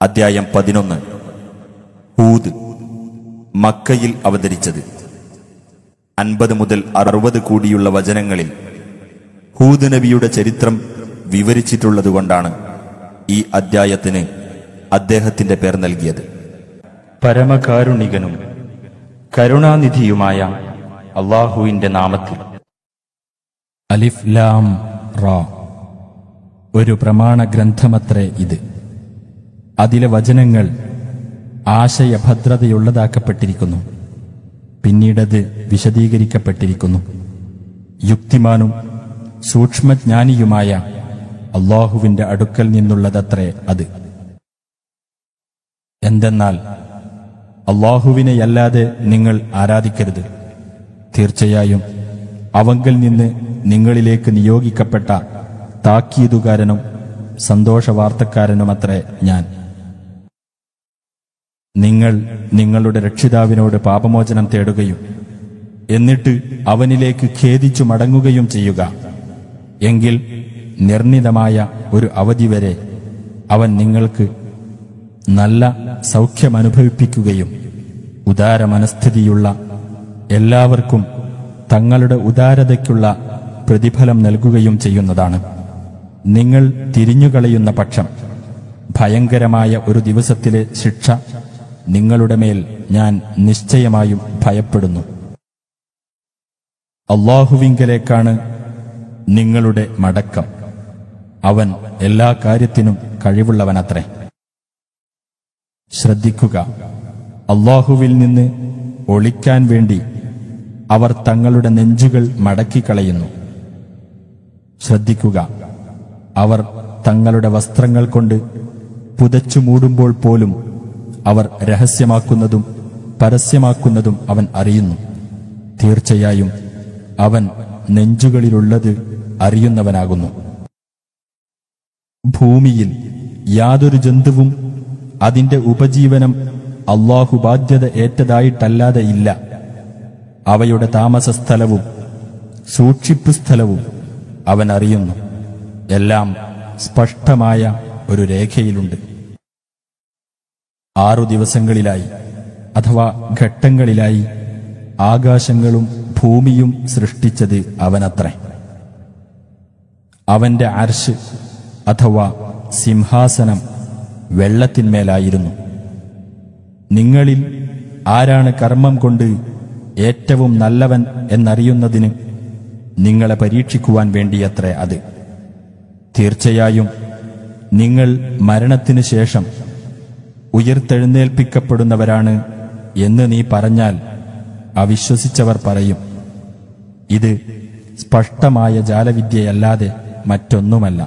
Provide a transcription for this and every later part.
അദ്ധ്യായം പതിനൊന്ന് ഹൂദ് മക്കയിൽ അവതരിച്ചത് അൻപത് മുതൽ അറുപത് കൂടിയുള്ള വചനങ്ങളിൽ ഹൂദ് നബിയുടെ ചരിത്രം വിവരിച്ചിട്ടുള്ളതുകൊണ്ടാണ് ഈ അദ്ധ്യായത്തിന് അദ്ദേഹത്തിന്റെ പേർ നൽകിയത് പരമകാരുണികനും കരുണാനിധിയുമായ അള്ളാഹുവിന്റെ നാമത്തിൽ അലിഫ് ലാം റാ ഒരു പ്രമാണ ഗ്രന്ഥമത്രേ ഇത് അതിലെ വചനങ്ങൾ ആശയഭദ്രതയുള്ളതാക്കപ്പെട്ടിരിക്കുന്നു പിന്നീടത് വിശദീകരിക്കപ്പെട്ടിരിക്കുന്നു യുക്തിമാനും സൂക്ഷ്മജ്ഞാനിയുമായ അള്ളാഹുവിന്റെ അടുക്കൽ നിന്നുള്ളതത്രേ അത് എന്തെന്നാൽ അള്ളാഹുവിനെയല്ലാതെ നിങ്ങൾ ആരാധിക്കരുത് തീർച്ചയായും അവങ്കൽ നിന്ന് നിങ്ങളിലേക്ക് നിയോഗിക്കപ്പെട്ട താക്കീതുകാരനും സന്തോഷവാർത്തക്കാരനുമത്രേ ഞാൻ നിങ്ങൾ നിങ്ങളുടെ രക്ഷിതാവിനോട് പാപമോചനം തേടുകയും എന്നിട്ട് അവനിലേക്ക് ഖേദിച്ചു മടങ്ങുകയും ചെയ്യുക എങ്കിൽ നിർണിതമായ ഒരു അവധി വരെ അവൻ നിങ്ങൾക്ക് നല്ല സൗഖ്യമനുഭവിപ്പിക്കുകയും ഉദാരമനസ്ഥിതിയുള്ള എല്ലാവർക്കും തങ്ങളുടെ ഉദാരതയ്ക്കുള്ള പ്രതിഫലം നൽകുകയും ചെയ്യുന്നതാണ് നിങ്ങൾ തിരിഞ്ഞുകളയുന്ന പക്ഷം ഭയങ്കരമായ ഒരു ദിവസത്തിലെ ശിക്ഷ നിങ്ങളുടെ മേൽ ഞാൻ നിശ്ചയമായും ഭയപ്പെടുന്നു അള്ളാഹുവിങ്കലേക്കാണ് നിങ്ങളുടെ മടക്കം അവൻ എല്ലാ കാര്യത്തിനും കഴിവുള്ളവനത്രേ ശ്രദ്ധിക്കുക അള്ളാഹുവിൽ നിന്ന് ഒളിക്കാൻ വേണ്ടി അവർ തങ്ങളുടെ നെഞ്ചുകൾ മടക്കിക്കളയുന്നു ശ്രദ്ധിക്കുക അവർ തങ്ങളുടെ വസ്ത്രങ്ങൾ കൊണ്ട് പുതച്ചു മൂടുമ്പോൾ പോലും അവർ രഹസ്യമാക്കുന്നതും പരസ്യമാക്കുന്നതും അവൻ അറിയുന്നു തീർച്ചയായും അവൻ നെഞ്ചുകളിലുള്ളത് അറിയുന്നവനാകുന്നു ഭൂമിയിൽ യാതൊരു ജന്തുവും അതിന്റെ ഉപജീവനം അള്ളാഹു ബാധ്യത ഏറ്റതായിട്ടല്ലാതെ ഇല്ല അവയുടെ താമസസ്ഥലവും സൂക്ഷിപ്പ് സ്ഥലവും അവൻ അറിയുന്നു എല്ലാം സ്പഷ്ടമായ ഒരു രേഖയിലുണ്ട് ആറു ദിവസങ്ങളിലായി അഥവാ ഘട്ടങ്ങളിലായി ആകാശങ്ങളും ഭൂമിയും സൃഷ്ടിച്ചത് അവനത്രേ അവന്റെ അർശ് അഥവാ സിംഹാസനം വെള്ളത്തിന്മേലായിരുന്നു നിങ്ങളിൽ ആരാണ് കർമ്മം കൊണ്ട് ഏറ്റവും നല്ലവൻ എന്നറിയുന്നതിന് നിങ്ങളെ പരീക്ഷിക്കുവാൻ വേണ്ടിയത്രേ അത് തീർച്ചയായും നിങ്ങൾ മരണത്തിനു ശേഷം ഉയർത്തെഴുന്നേൽപ്പിക്കപ്പെടുന്നവരാണ് എന്ന് നീ പറഞ്ഞാൽ അവിശ്വസിച്ചവർ പറയും ഇത് സ്പഷ്ടമായ ജാലവിദ്യയല്ലാതെ മറ്റൊന്നുമല്ല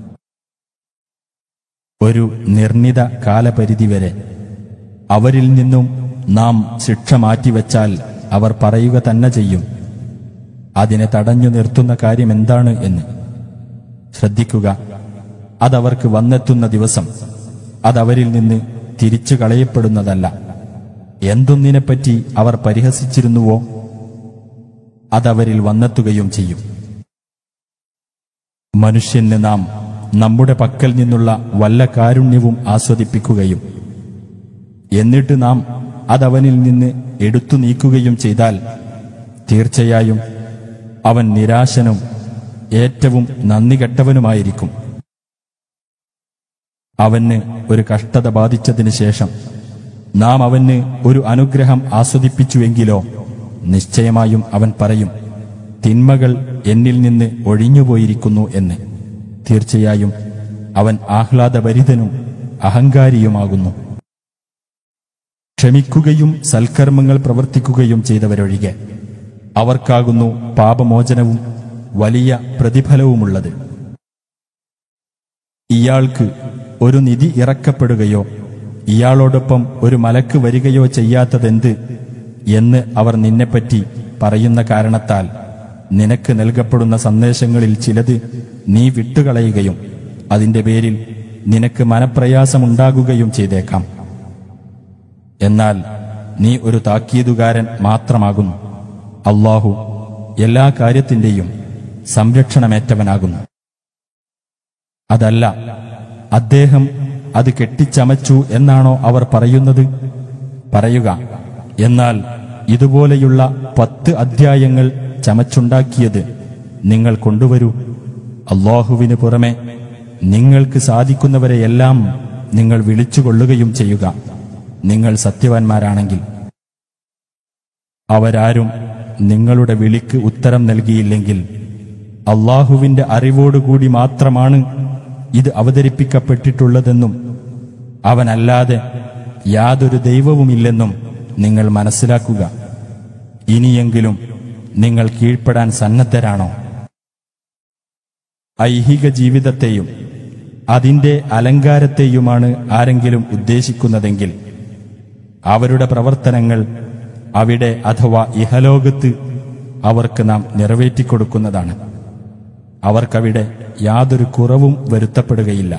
ഒരു നിർണിത കാലപരിധി വരെ അവരിൽ നിന്നും നാം ശിക്ഷ മാറ്റിവെച്ചാൽ അവർ പറയുക തന്നെ ചെയ്യും അതിനെ തടഞ്ഞു നിർത്തുന്ന കാര്യം എന്താണ് എന്ന് ശ്രദ്ധിക്കുക അതവർക്ക് വന്നെത്തുന്ന ദിവസം അതവരിൽ നിന്ന് തിരിച്ചു കളയപ്പെടുന്നതല്ല എന്തൊന്നിനെപ്പറ്റി അവർ പരിഹസിച്ചിരുന്നുവോ അതവരിൽ വന്നെത്തുകയും ചെയ്യും മനുഷ്യന് നാം നമ്മുടെ പക്കൽ നിന്നുള്ള വല്ല കാരുണ്യവും ആസ്വദിപ്പിക്കുകയും എന്നിട്ട് നാം അതവനിൽ നിന്ന് എടുത്തു നീക്കുകയും ചെയ്താൽ തീർച്ചയായും അവൻ നിരാശനും ഏറ്റവും നന്ദി കെട്ടവനുമായിരിക്കും അവന് ഒരു കഷ്ടത ബാധിച്ചതിന് ശേഷം നാം അവന് ഒരു അനുഗ്രഹം ആസ്വദിപ്പിച്ചുവെങ്കിലോ നിശ്ചയമായും അവൻ പറയും തിന്മകൾ എന്നിൽ നിന്ന് ഒഴിഞ്ഞുപോയിരിക്കുന്നു എന്ന് തീർച്ചയായും അവൻ ആഹ്ലാദഭരിതനും അഹങ്കാരിയുമാകുന്നു ക്ഷമിക്കുകയും സൽക്കർമ്മങ്ങൾ പ്രവർത്തിക്കുകയും ചെയ്തവരൊഴികെ അവർക്കാകുന്നു പാപമോചനവും വലിയ പ്രതിഫലവുമുള്ളത് ഇയാൾക്ക് ഒരു നിധി ഇറക്കപ്പെടുകയോ ഇയാളോടൊപ്പം ഒരു മലക്ക് വരികയോ ചെയ്യാത്തതെന്ത് എന്ന് അവർ നിന്നെപ്പറ്റി പറയുന്ന കാരണത്താൽ നിനക്ക് നൽകപ്പെടുന്ന സന്ദേശങ്ങളിൽ ചിലത് നീ വിട്ടുകളയുകയും അതിന്റെ പേരിൽ നിനക്ക് മനപ്രയാസമുണ്ടാകുകയും ചെയ്തേക്കാം എന്നാൽ നീ ഒരു താക്കീതുകാരൻ മാത്രമാകുന്നു അള്ളാഹു എല്ലാ കാര്യത്തിന്റെയും സംരക്ഷണമേറ്റവനാകുന്നു അതല്ല അദ്ദേഹം അത് കെട്ടിച്ചമച്ചു എന്നാണോ അവർ പറയുന്നത് പറയുക എന്നാൽ ഇതുപോലെയുള്ള പത്ത് അധ്യായങ്ങൾ ചമച്ചുണ്ടാക്കിയത് നിങ്ങൾ കൊണ്ടുവരൂ അള്ളാഹുവിന് പുറമെ നിങ്ങൾക്ക് സാധിക്കുന്നവരെയെല്ലാം നിങ്ങൾ വിളിച്ചുകൊള്ളുകയും ചെയ്യുക നിങ്ങൾ സത്യവാൻമാരാണെങ്കിൽ അവരാരും നിങ്ങളുടെ വിളിക്ക് ഉത്തരം നൽകിയില്ലെങ്കിൽ അള്ളാഹുവിന്റെ അറിവോടുകൂടി മാത്രമാണ് ഇത് അവതരിപ്പിക്കപ്പെട്ടിട്ടുള്ളതെന്നും അവനല്ലാതെ യാതൊരു ദൈവവുമില്ലെന്നും നിങ്ങൾ മനസ്സിലാക്കുക ഇനിയെങ്കിലും നിങ്ങൾ കീഴ്പ്പെടാൻ സന്നദ്ധരാണോ ഐഹിക ജീവിതത്തെയും അതിന്റെ അലങ്കാരത്തെയുമാണ് ആരെങ്കിലും ഉദ്ദേശിക്കുന്നതെങ്കിൽ അവരുടെ പ്രവർത്തനങ്ങൾ അവിടെ അഥവാ ഇഹലോകത്ത് അവർക്ക് നാം നിറവേറ്റിക്കൊടുക്കുന്നതാണ് അവർക്കവിടെ യാതൊരു കുറവും വരുത്തപ്പെടുകയില്ല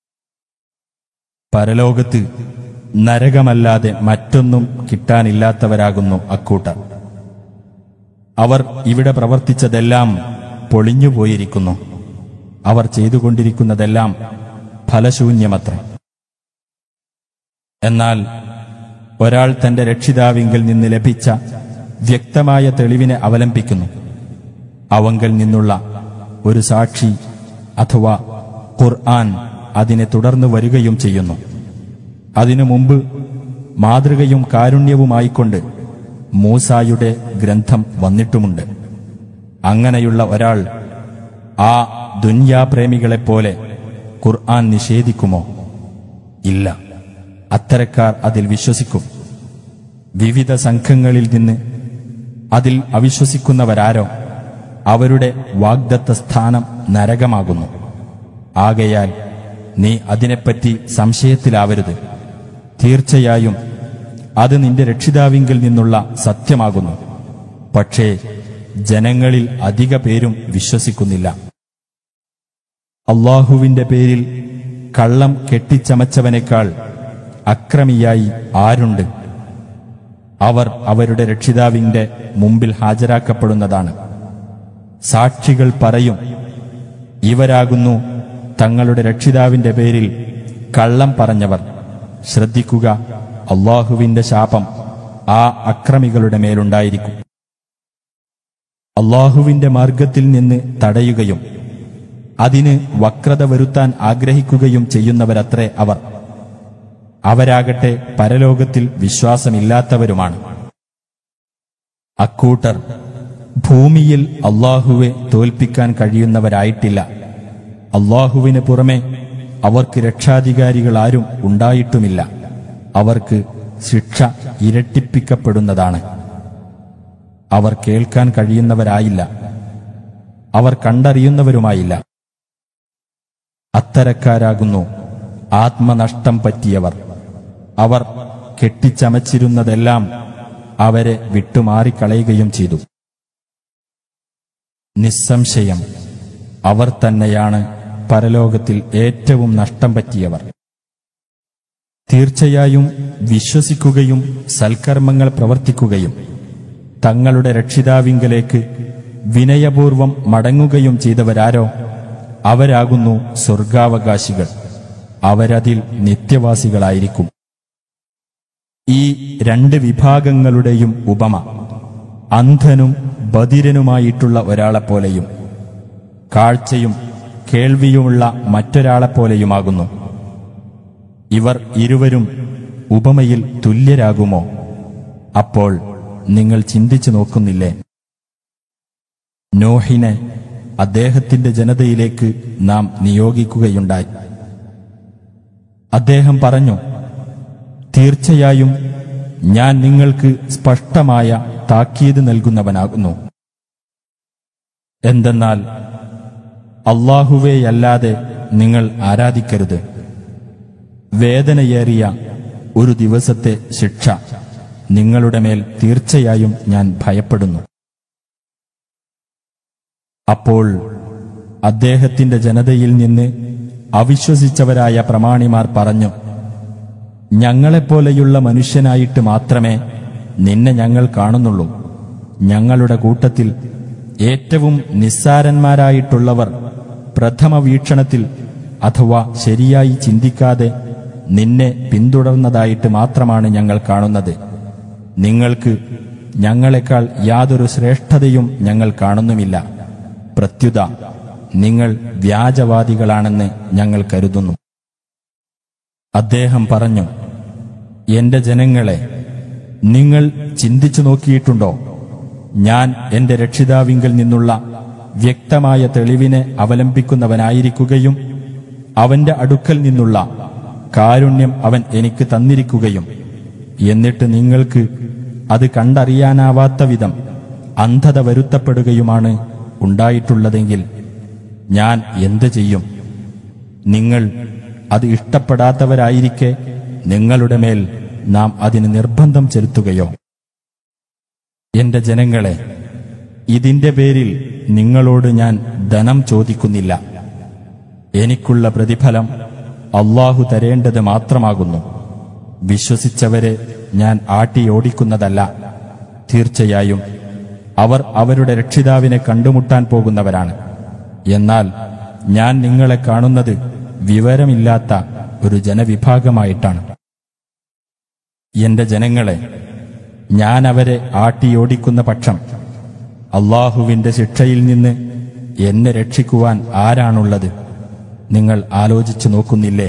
പരലോകത്ത് നരകമല്ലാതെ മറ്റൊന്നും കിട്ടാനില്ലാത്തവരാകുന്നു അക്കൂട്ടർ അവർ ഇവിടെ പ്രവർത്തിച്ചതെല്ലാം പൊളിഞ്ഞുപോയിരിക്കുന്നു അവർ ചെയ്തുകൊണ്ടിരിക്കുന്നതെല്ലാം ഫലശൂന്യമത്രേ എന്നാൽ ഒരാൾ തന്റെ രക്ഷിതാവിങ്കിൽ നിന്ന് ലഭിച്ച വ്യക്തമായ തെളിവിനെ അവലംബിക്കുന്നു അവങ്കൽ നിന്നുള്ള ഒരു സാക്ഷി അഥവാ ഖുർആൻ അതിനെ തുടർന്ന് വരികയും ചെയ്യുന്നു അതിനു മുമ്പ് മാതൃകയും കാരുണ്യവുമായിക്കൊണ്ട് മൂസായുടെ ഗ്രന്ഥം വന്നിട്ടുമുണ്ട് അങ്ങനെയുള്ള ഒരാൾ ആ ദുന്യാപ്രേമികളെപ്പോലെ ഖുർആൻ നിഷേധിക്കുമോ ഇല്ല അത്തരക്കാർ അതിൽ വിശ്വസിക്കും വിവിധ സംഘങ്ങളിൽ നിന്ന് അതിൽ അവിശ്വസിക്കുന്നവരാരോ അവരുടെ വാഗ്ദത്ത സ്ഥാനം നരകമാകുന്നു ആകയാൽ നീ അതിനെപ്പറ്റി സംശയത്തിലാവരുത് തീർച്ചയായും അത് നിന്റെ രക്ഷിതാവിങ്കിൽ നിന്നുള്ള സത്യമാകുന്നു പക്ഷേ ജനങ്ങളിൽ അധിക പേരും വിശ്വസിക്കുന്നില്ല അള്ളാഹുവിന്റെ പേരിൽ കള്ളം കെട്ടിച്ചമച്ചവനേക്കാൾ അക്രമിയായി ആരുണ്ട് അവർ അവരുടെ രക്ഷിതാവിന്റെ മുമ്പിൽ ഹാജരാക്കപ്പെടുന്നതാണ് സാക്ഷികൾ പറയും ഇവരാകുന്നു തങ്ങളുടെ രക്ഷിതാവിന്റെ പേരിൽ കള്ളം പറഞ്ഞവർ ശ്രദ്ധിക്കുക അള്ളാഹുവിന്റെ ശാപം ആ അക്രമികളുടെ മേലുണ്ടായിരിക്കും അള്ളാഹുവിന്റെ മാർഗത്തിൽ നിന്ന് തടയുകയും അതിന് വക്രത വരുത്താൻ ആഗ്രഹിക്കുകയും ചെയ്യുന്നവരത്രേ അവർ അവരാകട്ടെ പരലോകത്തിൽ വിശ്വാസമില്ലാത്തവരുമാണ് അക്കൂട്ടർ ഭൂമിയിൽ അള്ളാഹുവെ തോൽപ്പിക്കാൻ കഴിയുന്നവരായിട്ടില്ല അള്ളാഹുവിന് പുറമെ അവർക്ക് രക്ഷാധികാരികളാരും ഉണ്ടായിട്ടുമില്ല അവർക്ക് ശിക്ഷ ഇരട്ടിപ്പിക്കപ്പെടുന്നതാണ് അവർ കേൾക്കാൻ കഴിയുന്നവരായില്ല അവർ കണ്ടറിയുന്നവരുമായില്ല അത്തരക്കാരാകുന്നു ആത്മനഷ്ടം പറ്റിയവർ അവർ കെട്ടിച്ചമച്ചിരുന്നതെല്ലാം അവരെ വിട്ടുമാറിക്കളയുകയും ചെയ്തു നിസ്സംശയം അവർ തന്നെയാണ് പരലോകത്തിൽ ഏറ്റവും നഷ്ടം പറ്റിയവർ തീർച്ചയായും വിശ്വസിക്കുകയും സൽക്കർമ്മങ്ങൾ പ്രവർത്തിക്കുകയും തങ്ങളുടെ രക്ഷിതാവിങ്കലേക്ക് വിനയപൂർവം മടങ്ങുകയും ചെയ്തവരാരോ അവരാകുന്നു സ്വർഗാവകാശികൾ അവരതിൽ നിത്യവാസികളായിരിക്കും ഈ രണ്ട് വിഭാഗങ്ങളുടെയും ഉപമ അന്ധനും ബധിരനുമായിട്ടുള്ള ഒരാളെപ്പോലെയും കാഴ്ചയും കേൾവിയുമുള്ള മറ്റൊരാളെപ്പോലെയുമാകുന്നു ഇവർ ഇരുവരും ഉപമയിൽ തുല്യരാകുമോ അപ്പോൾ നിങ്ങൾ ചിന്തിച്ചു നോക്കുന്നില്ലേ നോഹിനെ അദ്ദേഹത്തിന്റെ ജനതയിലേക്ക് നാം നിയോഗിക്കുകയുണ്ടായി അദ്ദേഹം പറഞ്ഞു തീർച്ചയായും ഞാൻ നിങ്ങൾക്ക് സ്പഷ്ടമായ താക്കീത് നൽകുന്നവനാകുന്നു എന്തെന്നാൽ അള്ളാഹുവേയല്ലാതെ നിങ്ങൾ ആരാധിക്കരുത് വേദനയേറിയ ഒരു ദിവസത്തെ ശിക്ഷ നിങ്ങളുടെ മേൽ തീർച്ചയായും ഞാൻ ഭയപ്പെടുന്നു അപ്പോൾ അദ്ദേഹത്തിന്റെ ജനതയിൽ നിന്ന് അവിശ്വസിച്ചവരായ പ്രമാണിമാർ പറഞ്ഞു ഞങ്ങളെപ്പോലെയുള്ള മനുഷ്യനായിട്ട് മാത്രമേ നിന്നെ ഞങ്ങൾ കാണുന്നുള്ളൂ ഞങ്ങളുടെ കൂട്ടത്തിൽ ഏറ്റവും നിസ്സാരന്മാരായിട്ടുള്ളവർ പ്രഥമ വീക്ഷണത്തിൽ അഥവാ ശരിയായി ചിന്തിക്കാതെ നിന്നെ പിന്തുടർന്നതായിട്ട് മാത്രമാണ് ഞങ്ങൾ കാണുന്നത് നിങ്ങൾക്ക് ഞങ്ങളെക്കാൾ യാതൊരു ശ്രേഷ്ഠതയും ഞങ്ങൾ കാണുന്നുമില്ല പ്രത്യുത നിങ്ങൾ വ്യാജവാദികളാണെന്ന് ഞങ്ങൾ കരുതുന്നു അദ്ദേഹം പറഞ്ഞു എന്റെ ജനങ്ങളെ നിങ്ങൾ ചിന്തിച്ചു നോക്കിയിട്ടുണ്ടോ ഞാൻ എന്റെ രക്ഷിതാവിങ്കിൽ നിന്നുള്ള വ്യക്തമായ തെളിവിനെ അവലംബിക്കുന്നവനായിരിക്കുകയും അവന്റെ അടുക്കൽ നിന്നുള്ള കാരുണ്യം അവൻ എനിക്ക് തന്നിരിക്കുകയും എന്നിട്ട് നിങ്ങൾക്ക് അത് കണ്ടറിയാനാവാത്ത വിധം അന്ധത വരുത്തപ്പെടുകയുമാണ് ഉണ്ടായിട്ടുള്ളതെങ്കിൽ ഞാൻ എന്ത് ചെയ്യും നിങ്ങൾ അത് ഇഷ്ടപ്പെടാത്തവരായിരിക്കെ നിങ്ങളുടെ മേൽ നാം അതിന് നിർബന്ധം ചെലുത്തുകയോ എന്റെ ജനങ്ങളെ ഇതിന്റെ പേരിൽ നിങ്ങളോട് ഞാൻ ധനം ചോദിക്കുന്നില്ല എനിക്കുള്ള പ്രതിഫലം അള്ളാഹു തരേണ്ടത് മാത്രമാകുന്നു വിശ്വസിച്ചവരെ ഞാൻ ആട്ടിയോടിക്കുന്നതല്ല തീർച്ചയായും അവർ അവരുടെ രക്ഷിതാവിനെ കണ്ടുമുട്ടാൻ പോകുന്നവരാണ് എന്നാൽ ഞാൻ നിങ്ങളെ കാണുന്നത് വിവരമില്ലാത്ത ഒരു ജനവിഭാഗമായിട്ടാണ് എന്റെ ജനങ്ങളെ ഞാൻ അവരെ ആട്ടിയോടിക്കുന്ന പക്ഷം അള്ളാഹുവിന്റെ ശിക്ഷയിൽ നിന്ന് എന്നെ രക്ഷിക്കുവാൻ ആരാണുള്ളത് നിങ്ങൾ ആലോചിച്ചു നോക്കുന്നില്ലേ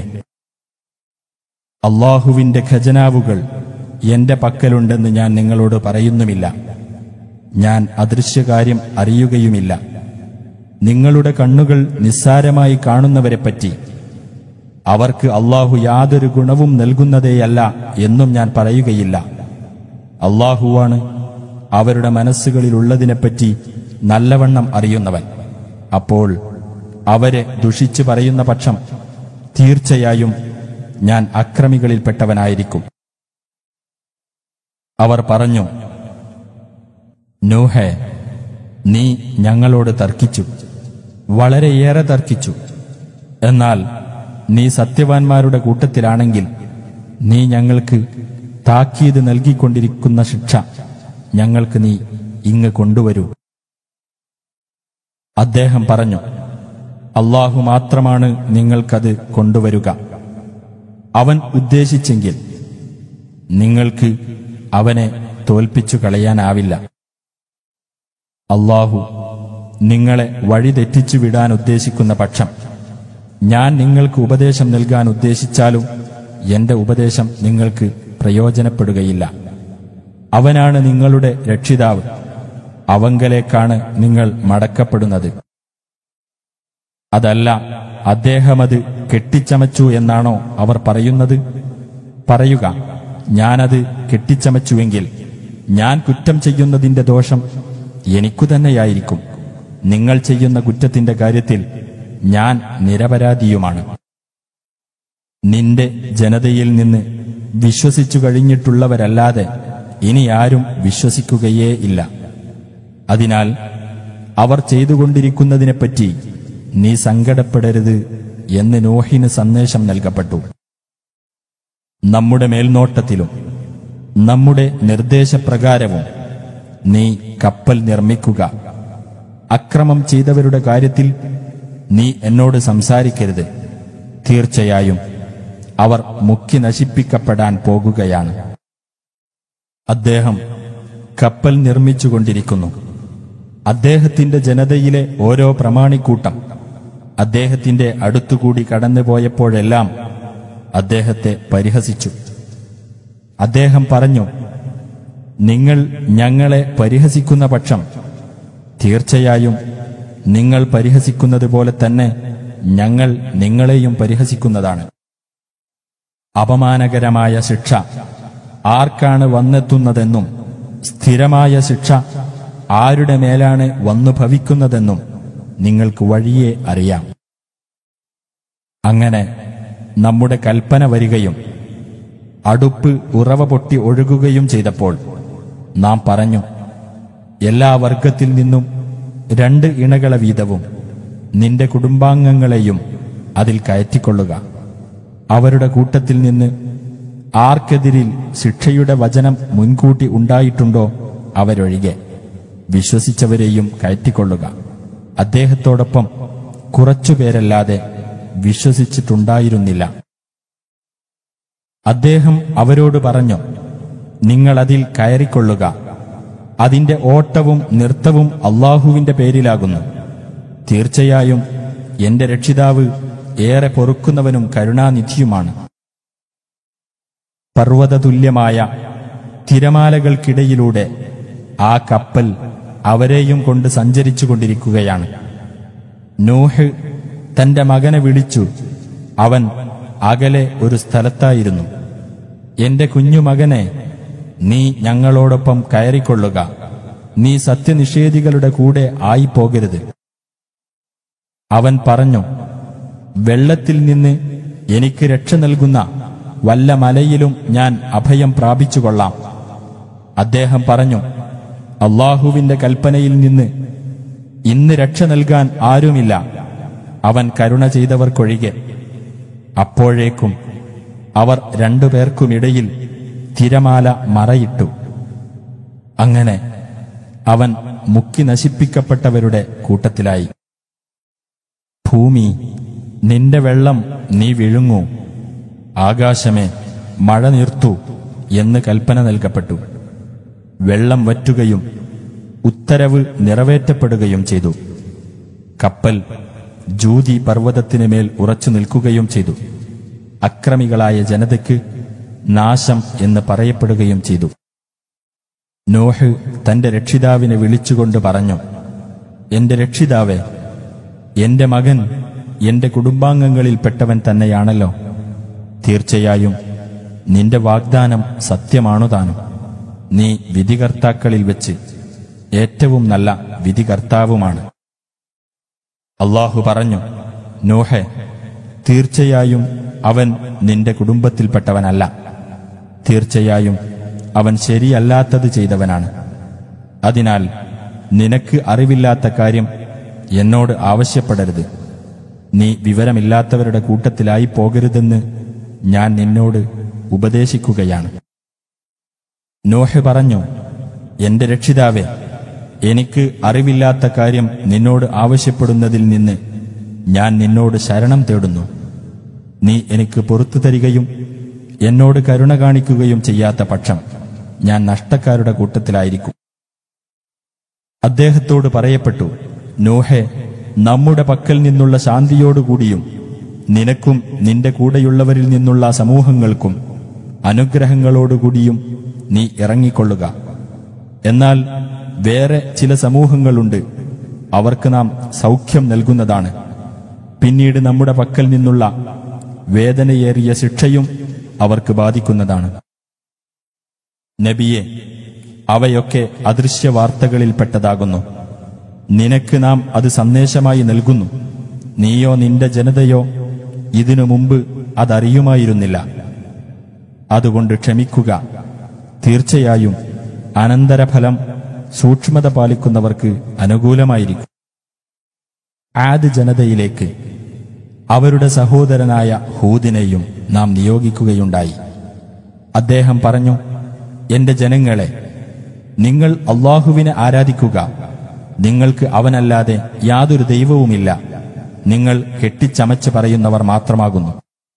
അള്ളാഹുവിന്റെ ഖജനാവുകൾ എന്റെ പക്കലുണ്ടെന്ന് ഞാൻ നിങ്ങളോട് പറയുന്നുമില്ല ഞാൻ അദൃശ്യകാര്യം അറിയുകയുമില്ല നിങ്ങളുടെ കണ്ണുകൾ നിസ്സാരമായി കാണുന്നവരെപ്പറ്റി അവർക്ക് അള്ളാഹു യാതൊരു ഗുണവും നൽകുന്നതേയല്ല എന്നും ഞാൻ പറയുകയില്ല അള്ളാഹുവാണ് അവരുടെ മനസ്സുകളിലുള്ളതിനെപ്പറ്റി നല്ലവണ്ണം അറിയുന്നവൻ അപ്പോൾ അവരെ ദുഷിച്ചു പറയുന്ന പക്ഷം തീർച്ചയായും ഞാൻ അക്രമികളിൽപ്പെട്ടവനായിരിക്കും അവർ പറഞ്ഞു നൂഹേ നീ ഞങ്ങളോട് തർക്കിച്ചു വളരെയേറെ തർക്കിച്ചു എന്നാൽ നീ സത്യവാൻമാരുടെ കൂട്ടത്തിലാണെങ്കിൽ നീ ഞങ്ങൾക്ക് താക്കീത് നൽകിക്കൊണ്ടിരിക്കുന്ന ശിക്ഷ ഞങ്ങൾക്ക് നീ ഇങ്ങ് കൊണ്ടുവരൂ അദ്ദേഹം പറഞ്ഞു അള്ളാഹു മാത്രമാണ് നിങ്ങൾക്കത് കൊണ്ടുവരുക അവൻ ഉദ്ദേശിച്ചെങ്കിൽ നിങ്ങൾക്ക് അവനെ തോൽപ്പിച്ചു കളയാനാവില്ല അള്ളാഹു നിങ്ങളെ വഴിതെറ്റിച്ചു വിടാൻ ഉദ്ദേശിക്കുന്ന പക്ഷം ഞാൻ നിങ്ങൾക്ക് ഉപദേശം നൽകാൻ ഉദ്ദേശിച്ചാലും എന്റെ ഉപദേശം നിങ്ങൾക്ക് പ്രയോജനപ്പെടുകയില്ല അവനാണ് നിങ്ങളുടെ രക്ഷിതാവ് അവങ്കലേക്കാണ് നിങ്ങൾ മടക്കപ്പെടുന്നത് അതല്ല അദ്ദേഹമത് കെട്ടിച്ചമച്ചു എന്നാണോ അവർ പറയുന്നത് പറയുക ഞാനത് കെട്ടിച്ചമച്ചുവെങ്കിൽ ഞാൻ കുറ്റം ചെയ്യുന്നതിന്റെ ദോഷം എനിക്കു തന്നെയായിരിക്കും നിങ്ങൾ ചെയ്യുന്ന കുറ്റത്തിന്റെ കാര്യത്തിൽ ഞാൻ നിരപരാധിയുമാണ് നിന്റെ ജനതയിൽ നിന്ന് വിശ്വസിച്ചു കഴിഞ്ഞിട്ടുള്ളവരല്ലാതെ ഇനി ആരും വിശ്വസിക്കുകയേ ഇല്ല അതിനാൽ അവർ ചെയ്തുകൊണ്ടിരിക്കുന്നതിനെപ്പറ്റി നീ സങ്കടപ്പെടരുത് എന്ന് നോഹിന് സന്ദേശം നൽകപ്പെട്ടു നമ്മുടെ മേൽനോട്ടത്തിലും നമ്മുടെ നിർദ്ദേശപ്രകാരവും നീ കപ്പൽ നിർമ്മിക്കുക അക്രമം ചെയ്തവരുടെ കാര്യത്തിൽ നീ എന്നോട് സംസാരിക്കരുത് തീർച്ചയായും അവർ മുക്കി നശിപ്പിക്കപ്പെടാൻ പോകുകയാണ് അദ്ദേഹം കപ്പൽ നിർമ്മിച്ചുകൊണ്ടിരിക്കുന്നു അദ്ദേഹത്തിന്റെ ജനതയിലെ ഓരോ പ്രമാണിക്കൂട്ടം അദ്ദേഹത്തിന്റെ അടുത്തുകൂടി കടന്നുപോയപ്പോഴെല്ലാം അദ്ദേഹത്തെ പരിഹസിച്ചു അദ്ദേഹം പറഞ്ഞു നിങ്ങൾ ഞങ്ങളെ പരിഹസിക്കുന്ന പക്ഷം തീർച്ചയായും നിങ്ങൾ പരിഹസിക്കുന്നത് പോലെ തന്നെ ഞങ്ങൾ നിങ്ങളെയും പരിഹസിക്കുന്നതാണ് അപമാനകരമായ ശിക്ഷ ആർക്കാണ് വന്നെത്തുന്നതെന്നും സ്ഥിരമായ ശിക്ഷ ആരുടെ മേലാണ് വന്നു ഭവിക്കുന്നതെന്നും നിങ്ങൾക്ക് വഴിയെ അറിയാം അങ്ങനെ നമ്മുടെ കൽപ്പന വരികയും അടുപ്പ് ഉറവ പൊട്ടി ഒഴുകുകയും ചെയ്തപ്പോൾ നാം പറഞ്ഞു എല്ലാ വർഗത്തിൽ നിന്നും രണ്ട് ഇണകളെ വീതവും നിന്റെ കുടുംബാംഗങ്ങളെയും അതിൽ കയറ്റിക്കൊള്ളുക അവരുടെ കൂട്ടത്തിൽ നിന്ന് ആർക്കെതിരിൽ ശിക്ഷയുടെ വചനം മുൻകൂട്ടി ഉണ്ടായിട്ടുണ്ടോ അവരൊഴികെ വിശ്വസിച്ചവരെയും കയറ്റിക്കൊള്ളുക അദ്ദേഹത്തോടൊപ്പം കുറച്ചുപേരല്ലാതെ വിശ്വസിച്ചിട്ടുണ്ടായിരുന്നില്ല അദ്ദേഹം അവരോട് പറഞ്ഞു നിങ്ങൾ അതിൽ കയറിക്കൊള്ളുക അതിന്റെ ഓട്ടവും നൃത്തവും അള്ളാഹുവിന്റെ പേരിലാകുന്നു തീർച്ചയായും എന്റെ രക്ഷിതാവ് ഏറെ പൊറുക്കുന്നവനും കരുണാനിധിയുമാണ് പർവ്വതതുല്യമായ തിരമാലകൾക്കിടയിലൂടെ ആ കപ്പൽ അവരെയും കൊണ്ട് സഞ്ചരിച്ചു കൊണ്ടിരിക്കുകയാണ് നോഹ് തന്റെ മകനെ വിളിച്ചു അവൻ അകലെ ഒരു സ്ഥലത്തായിരുന്നു എന്റെ കുഞ്ഞുമകനെ നീ ഞങ്ങളോടൊപ്പം കയറിക്കൊള്ളുക നീ സത്യനിഷേധികളുടെ കൂടെ ആയിപ്പോകരുത് അവൻ പറഞ്ഞു വെള്ളത്തിൽ നിന്ന് എനിക്ക് രക്ഷ നൽകുന്ന വല്ല മലയിലും ഞാൻ അഭയം പ്രാപിച്ചുകൊള്ളാം അദ്ദേഹം പറഞ്ഞു അള്ളാഹുവിന്റെ കൽപ്പനയിൽ നിന്ന് ഇന്ന് രക്ഷ നൽകാൻ ആരുമില്ല അവൻ കരുണ ചെയ്തവർക്കൊഴികെ അപ്പോഴേക്കും അവർ രണ്ടുപേർക്കുമിടയിൽ തിരമാല മറയിട്ടു അങ്ങനെ അവൻ മുക്കി നശിപ്പിക്കപ്പെട്ടവരുടെ കൂട്ടത്തിലായി ഭൂമി നിന്റെ വെള്ളം നീ വിഴുങ്ങൂ ആകാശമേ മഴ നിർത്തൂ എന്ന് കൽപ്പന നൽകപ്പെട്ടു വെള്ളം വറ്റുകയും ഉത്തരവ് നിറവേറ്റപ്പെടുകയും ചെയ്തു കപ്പൽ ജൂതി പർവ്വതത്തിനു മേൽ ഉറച്ചു നിൽക്കുകയും ചെയ്തു അക്രമികളായ ജനതയ്ക്ക് നാശം എന്ന് പറയപ്പെടുകയും ചെയ്തു നോഹ് തന്റെ രക്ഷിതാവിനെ വിളിച്ചുകൊണ്ട് പറഞ്ഞു എന്റെ രക്ഷിതാവേ എന്റെ മകൻ എന്റെ കുടുംബാംഗങ്ങളിൽപ്പെട്ടവൻ തന്നെയാണല്ലോ തീർച്ചയായും നിന്റെ വാഗ്ദാനം സത്യമാണു താനും നീ വിധികർത്താക്കളിൽ വെച്ച് ഏറ്റവും നല്ല വിധികർത്താവുമാണ് അള്ളാഹു പറഞ്ഞു നോഹെ തീർച്ചയായും അവൻ നിന്റെ കുടുംബത്തിൽപ്പെട്ടവനല്ല തീർച്ചയായും അവൻ ശരിയല്ലാത്തത് ചെയ്തവനാണ് അതിനാൽ നിനക്ക് അറിവില്ലാത്ത കാര്യം എന്നോട് ആവശ്യപ്പെടരുത് നീ വിവരമില്ലാത്തവരുടെ കൂട്ടത്തിലായി പോകരുതെന്ന് ഞാൻ നിന്നോട് ഉപദേശിക്കുകയാണ് നോഹ് പറഞ്ഞു എന്റെ രക്ഷിതാവേ എനിക്ക് അറിവില്ലാത്ത കാര്യം നിന്നോട് ആവശ്യപ്പെടുന്നതിൽ നിന്ന് ഞാൻ നിന്നോട് ശരണം തേടുന്നു നീ എനിക്ക് പുറത്തു തരികയും എന്നോട് കരുണ കാണിക്കുകയും ചെയ്യാത്ത പക്ഷം ഞാൻ നഷ്ടക്കാരുടെ കൂട്ടത്തിലായിരിക്കും അദ്ദേഹത്തോട് പറയപ്പെട്ടു നോഹെ നമ്മുടെ പക്കൽ നിന്നുള്ള ശാന്തിയോടുകൂടിയും നിനക്കും നിന്റെ കൂടെയുള്ളവരിൽ നിന്നുള്ള സമൂഹങ്ങൾക്കും അനുഗ്രഹങ്ങളോടുകൂടിയും നീ ഇറങ്ങിക്കൊള്ളുക എന്നാൽ വേറെ ചില സമൂഹങ്ങളുണ്ട് അവർക്ക് നാം സൗഖ്യം നൽകുന്നതാണ് പിന്നീട് നമ്മുടെ പക്കൽ നിന്നുള്ള വേദനയേറിയ ശിക്ഷയും അവർക്ക് ബാധിക്കുന്നതാണ് നബിയെ അവയൊക്കെ അദൃശ്യ വാർത്തകളിൽപ്പെട്ടതാകുന്നു നിനക്ക് നാം അത് സന്ദേശമായി നൽകുന്നു നീയോ നിന്റെ ജനതയോ ഇതിനു മുമ്പ് അതറിയുമായിരുന്നില്ല അതുകൊണ്ട് ക്ഷമിക്കുക തീർച്ചയായും അനന്തരഫലം സൂക്ഷ്മത പാലിക്കുന്നവർക്ക് അനുകൂലമായിരിക്കും ആദ് ജനതയിലേക്ക് അവരുടെ സഹോദരനായ ഹൂദിനെയും നാം നിയോഗിക്കുകയുണ്ടായി അദ്ദേഹം പറഞ്ഞു എന്റെ ജനങ്ങളെ നിങ്ങൾ അള്ളാഹുവിനെ ആരാധിക്കുക നിങ്ങൾക്ക് അവനല്ലാതെ യാതൊരു ദൈവവുമില്ല നിങ്ങൾ കെട്ടിച്ചമച്ച് പറയുന്നവർ മാത്രമാകുന്നു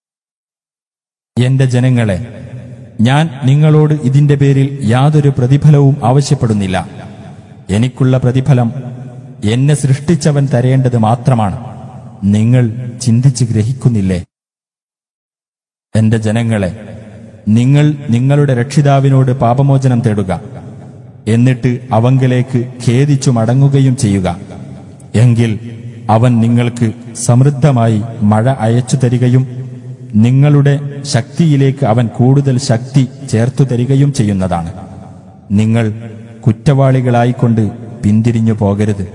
എന്റെ ജനങ്ങളെ ഞാൻ നിങ്ങളോട് ഇതിന്റെ പേരിൽ യാതൊരു പ്രതിഫലവും ആവശ്യപ്പെടുന്നില്ല എനിക്കുള്ള പ്രതിഫലം എന്നെ സൃഷ്ടിച്ചവൻ തരേണ്ടത് മാത്രമാണ് നിങ്ങൾ ചിന്തിച്ച് ഗ്രഹിക്കുന്നില്ലേ എന്റെ ജനങ്ങളെ നിങ്ങൾ നിങ്ങളുടെ രക്ഷിതാവിനോട് പാപമോചനം തേടുക എന്നിട്ട് അവങ്കലേക്ക് ഖേദിച്ചു മടങ്ങുകയും ചെയ്യുക എങ്കിൽ അവൻ നിങ്ങൾക്ക് സമൃദ്ധമായി മഴ അയച്ചു തരികയും നിങ്ങളുടെ ശക്തിയിലേക്ക് അവൻ കൂടുതൽ ശക്തി ചേർത്തു തരികയും ചെയ്യുന്നതാണ് നിങ്ങൾ കുറ്റവാളികളായിക്കൊണ്ട് പിന്തിരിഞ്ഞു പോകരുത്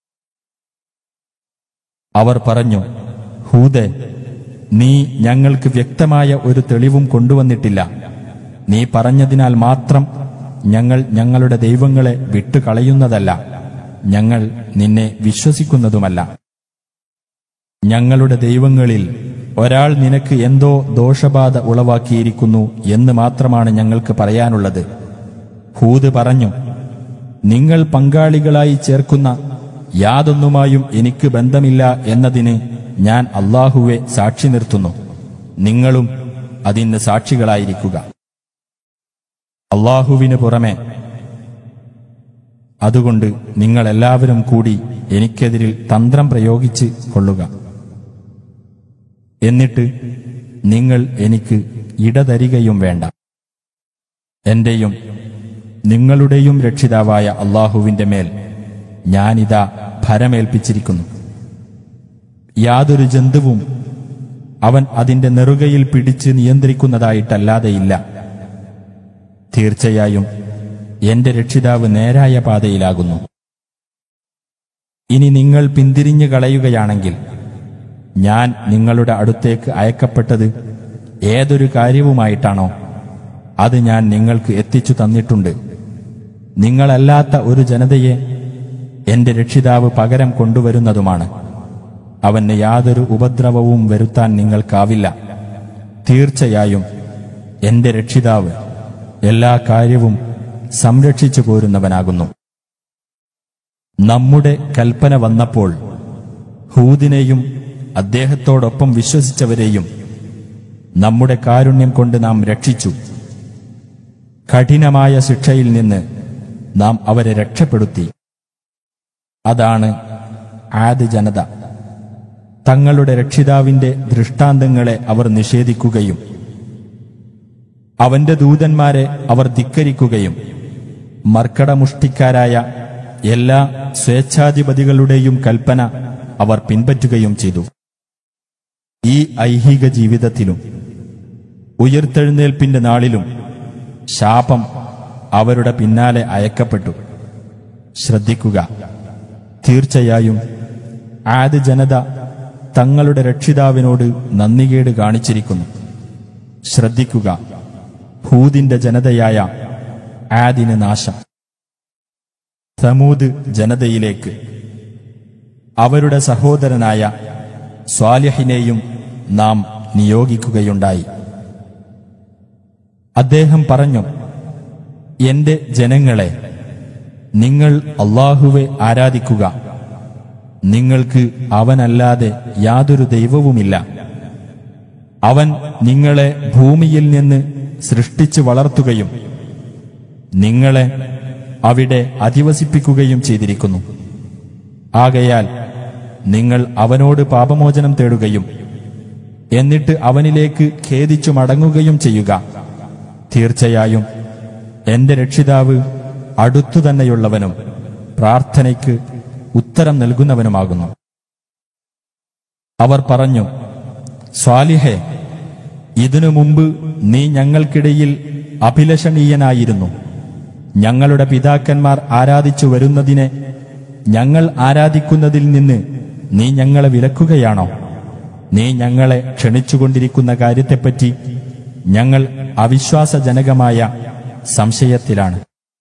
അവർ പറഞ്ഞു ഹൂദെ നീ ഞങ്ങൾക്ക് വ്യക്തമായ ഒരു തെളിവും കൊണ്ടുവന്നിട്ടില്ല നീ പറഞ്ഞതിനാൽ മാത്രം ഞങ്ങൾ ഞങ്ങളുടെ ദൈവങ്ങളെ വിട്ടുകളയുന്നതല്ല ഞങ്ങൾ നിന്നെ വിശ്വസിക്കുന്നതുമല്ല ഞങ്ങളുടെ ദൈവങ്ങളിൽ ഒരാൾ നിനക്ക് എന്തോ ദോഷബാധ ഉളവാക്കിയിരിക്കുന്നു എന്ന് മാത്രമാണ് ഞങ്ങൾക്ക് പറയാനുള്ളത് ഹൂദ് പറഞ്ഞു നിങ്ങൾ പങ്കാളികളായി ചേർക്കുന്ന യാതൊന്നുമായും എനിക്ക് ബന്ധമില്ല എന്നതിന് ഞാൻ അള്ളാഹുവെ സാക്ഷി നിർത്തുന്നു നിങ്ങളും അതിന് സാക്ഷികളായിരിക്കുക അള്ളാഹുവിന് പുറമെ അതുകൊണ്ട് നിങ്ങളെല്ലാവരും കൂടി എനിക്കെതിരിൽ തന്ത്രം പ്രയോഗിച്ച് കൊള്ളുക എന്നിട്ട് നിങ്ങൾ എനിക്ക് ഇടതരികയും വേണ്ട എന്റെയും നിങ്ങളുടെയും രക്ഷിതാവായ അള്ളാഹുവിന്റെ മേൽ ഞാനിതാ ഭരമേൽപ്പിച്ചിരിക്കുന്നു യാതൊരു ജന്തുവും അവൻ അതിന്റെ നെറുകയിൽ പിടിച്ച് നിയന്ത്രിക്കുന്നതായിട്ടല്ലാതെയില്ല തീർച്ചയായും എന്റെ രക്ഷിതാവ് നേരായ പാതയിലാകുന്നു ഇനി നിങ്ങൾ പിന്തിരിഞ്ഞു കളയുകയാണെങ്കിൽ ഞാൻ നിങ്ങളുടെ അടുത്തേക്ക് അയക്കപ്പെട്ടത് ഏതൊരു കാര്യവുമായിട്ടാണോ അത് ഞാൻ നിങ്ങൾക്ക് എത്തിച്ചു തന്നിട്ടുണ്ട് നിങ്ങളല്ലാത്ത ഒരു ജനതയെ എന്റെ രക്ഷിതാവ് പകരം കൊണ്ടുവരുന്നതുമാണ് അവന് യാതൊരു ഉപദ്രവവും വരുത്താൻ നിങ്ങൾക്കാവില്ല തീർച്ചയായും എന്റെ രക്ഷിതാവ് എല്ലാ കാര്യവും സംരക്ഷിച്ചു പോരുന്നവനാകുന്നു നമ്മുടെ കൽപ്പന വന്നപ്പോൾ ഹൂദിനെയും അദ്ദേഹത്തോടൊപ്പം വിശ്വസിച്ചവരെയും നമ്മുടെ കാരുണ്യം കൊണ്ട് നാം രക്ഷിച്ചു കഠിനമായ ശിക്ഷയിൽ നിന്ന് നാം അവരെ രക്ഷപ്പെടുത്തി അതാണ് ആദ് ജനത തങ്ങളുടെ രക്ഷിതാവിന്റെ ദൃഷ്ടാന്തങ്ങളെ അവർ നിഷേധിക്കുകയും അവന്റെ ദൂതന്മാരെ അവർ ധിക്കരിക്കുകയും മർക്കടമുഷ്ടിക്കാരായ എല്ലാ സ്വേച്ഛാധിപതികളുടെയും കൽപ്പന അവർ പിൻപറ്റുകയും ചെയ്തു ഈ ഐഹിക ജീവിതത്തിലും ഉയർത്തെഴുന്നേൽപ്പിന്റെ നാളിലും ശാപം അവരുടെ പിന്നാലെ അയക്കപ്പെട്ടു ശ്രദ്ധിക്കുക തീർച്ചയായും ആദ് ജനത തങ്ങളുടെ രക്ഷിതാവിനോട് നന്ദികേട് കാണിച്ചിരിക്കുന്നു ശ്രദ്ധിക്കുക ഹൂദിന്റെ ജനതയായ ആദിന് നാശം സമൂത് ജനതയിലേക്ക് അവരുടെ സഹോദരനായ സ്വാലിഹിനെയും നാം നിയോഗിക്കുകയുണ്ടായി അദ്ദേഹം പറഞ്ഞു എന്റെ ജനങ്ങളെ നിങ്ങൾ അള്ളാഹുവെ ആരാധിക്കുക നിങ്ങൾക്ക് അവനല്ലാതെ യാതൊരു ദൈവവുമില്ല അവൻ നിങ്ങളെ ഭൂമിയിൽ നിന്ന് സൃഷ്ടിച്ചു വളർത്തുകയും നിങ്ങളെ അവിടെ അധിവസിപ്പിക്കുകയും ചെയ്തിരിക്കുന്നു ആകയാൽ നിങ്ങൾ അവനോട് പാപമോചനം തേടുകയും എന്നിട്ട് അവനിലേക്ക് ഖേദിച്ചു മടങ്ങുകയും ചെയ്യുക തീർച്ചയായും എന്റെ രക്ഷിതാവ് അടുത്തു തന്നെയുള്ളവനും പ്രാർത്ഥനയ്ക്ക് ഉത്തരം നൽകുന്നവനുമാകുന്നു അവർ പറഞ്ഞു സ്വാലിഹെ ഇതിനു മുമ്പ് നീ ഞങ്ങൾക്കിടയിൽ അഭിലഷണീയനായിരുന്നു ഞങ്ങളുടെ പിതാക്കന്മാർ ആരാധിച്ചു വരുന്നതിനെ ഞങ്ങൾ ആരാധിക്കുന്നതിൽ നിന്ന് നീ ഞങ്ങളെ വിലക്കുകയാണോ നീ ഞങ്ങളെ ക്ഷണിച്ചുകൊണ്ടിരിക്കുന്ന കാര്യത്തെപ്പറ്റി ഞങ്ങൾ അവിശ്വാസജനകമായ സംശയത്തിലാണ്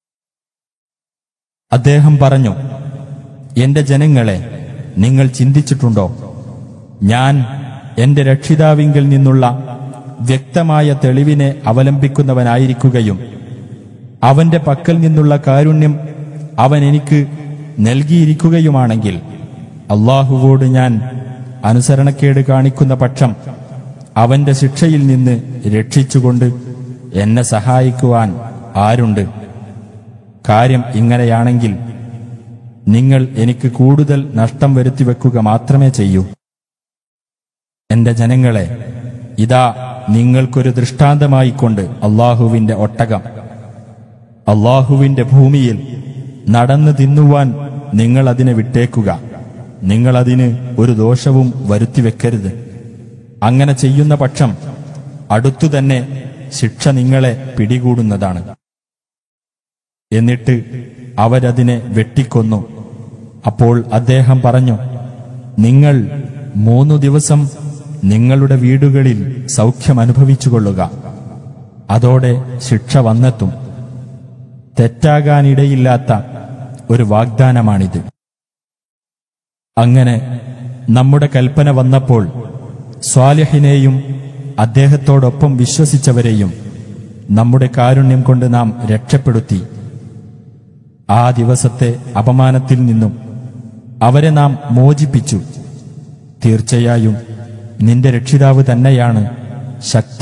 അദ്ദേഹം പറഞ്ഞു എന്റെ ജനങ്ങളെ നിങ്ങൾ ചിന്തിച്ചിട്ടുണ്ടോ ഞാൻ എന്റെ രക്ഷിതാവിങ്കിൽ നിന്നുള്ള വ്യക്തമായ തെളിവിനെ അവലംബിക്കുന്നവനായിരിക്കുകയും അവന്റെ പക്കൽ നിന്നുള്ള കാരുണ്യം അവൻ എനിക്ക് നൽകിയിരിക്കുകയുമാണെങ്കിൽ അള്ളാഹുവോട് ഞാൻ അനുസരണക്കേട് കാണിക്കുന്ന പക്ഷം അവന്റെ ശിക്ഷയിൽ നിന്ന് രക്ഷിച്ചുകൊണ്ട് എന്നെ സഹായിക്കുവാൻ ആരുണ്ട് കാര്യം ഇങ്ങനെയാണെങ്കിൽ നിങ്ങൾ എനിക്ക് കൂടുതൽ നഷ്ടം വരുത്തിവെക്കുക മാത്രമേ ചെയ്യൂ എന്റെ ജനങ്ങളെ ഇതാ നിങ്ങൾക്കൊരു ദൃഷ്ടാന്തമായിക്കൊണ്ട് അള്ളാഹുവിന്റെ ഒട്ടകം അള്ളാഹുവിന്റെ ഭൂമിയിൽ നടന്നു തിന്നുവാൻ നിങ്ങൾ അതിനെ വിട്ടേക്കുക നിങ്ങളതിന് ഒരു ദോഷവും വരുത്തിവെക്കരുത് അങ്ങനെ ചെയ്യുന്ന പക്ഷം അടുത്തുതന്നെ ശിക്ഷ നിങ്ങളെ പിടികൂടുന്നതാണ് എന്നിട്ട് അവരതിനെ വെട്ടിക്കൊന്നു അപ്പോൾ അദ്ദേഹം പറഞ്ഞു നിങ്ങൾ മൂന്നു ദിവസം നിങ്ങളുടെ വീടുകളിൽ സൗഖ്യം അനുഭവിച്ചുകൊള്ളുക അതോടെ ശിക്ഷ വന്നെത്തും തെറ്റാകാനിടയില്ലാത്ത ഒരു വാഗ്ദാനമാണിത് അങ്ങനെ നമ്മുടെ കൽപ്പന വന്നപ്പോൾ സ്വാലിഹിനെയും അദ്ദേഹത്തോടൊപ്പം വിശ്വസിച്ചവരെയും നമ്മുടെ കാരുണ്യം കൊണ്ട് നാം രക്ഷപ്പെടുത്തി ആ ദിവസത്തെ അപമാനത്തിൽ നിന്നും അവരെ നാം മോചിപ്പിച്ചു തീർച്ചയായും നിന്റെ രക്ഷിതാവ് തന്നെയാണ് ശക്തനും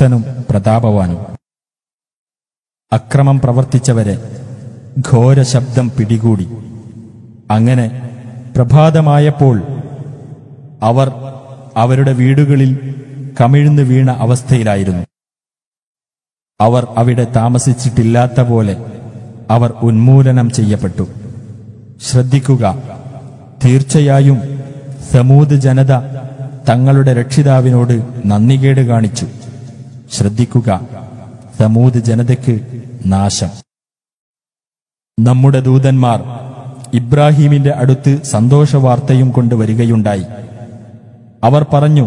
പ്രതാപവാനും അക്രമം പ്രവർത്തിച്ചവരെ ഘോര ശബ്ദം പിടികൂടി അങ്ങനെ പ്രഭാതമായപ്പോൾ അവർ അവരുടെ വീടുകളിൽ കമിഴ്ന്നു വീണ അവസ്ഥയിലായിരുന്നു അവർ അവിടെ താമസിച്ചിട്ടില്ലാത്ത പോലെ അവർ ഉന്മൂലനം ചെയ്യപ്പെട്ടു ശ്രദ്ധിക്കുക തീർച്ചയായും സമൂത് ജനത തങ്ങളുടെ രക്ഷിതാവിനോട് നന്ദികേട് കാണിച്ചു ശ്രദ്ധിക്കുക സമൂത് ജനതയ്ക്ക് നാശം നമ്മുടെ ദൂതന്മാർ ഇബ്രാഹീമിന്റെ അടുത്ത് സന്തോഷവാർത്തയും കൊണ്ട് വരികയുണ്ടായി അവർ പറഞ്ഞു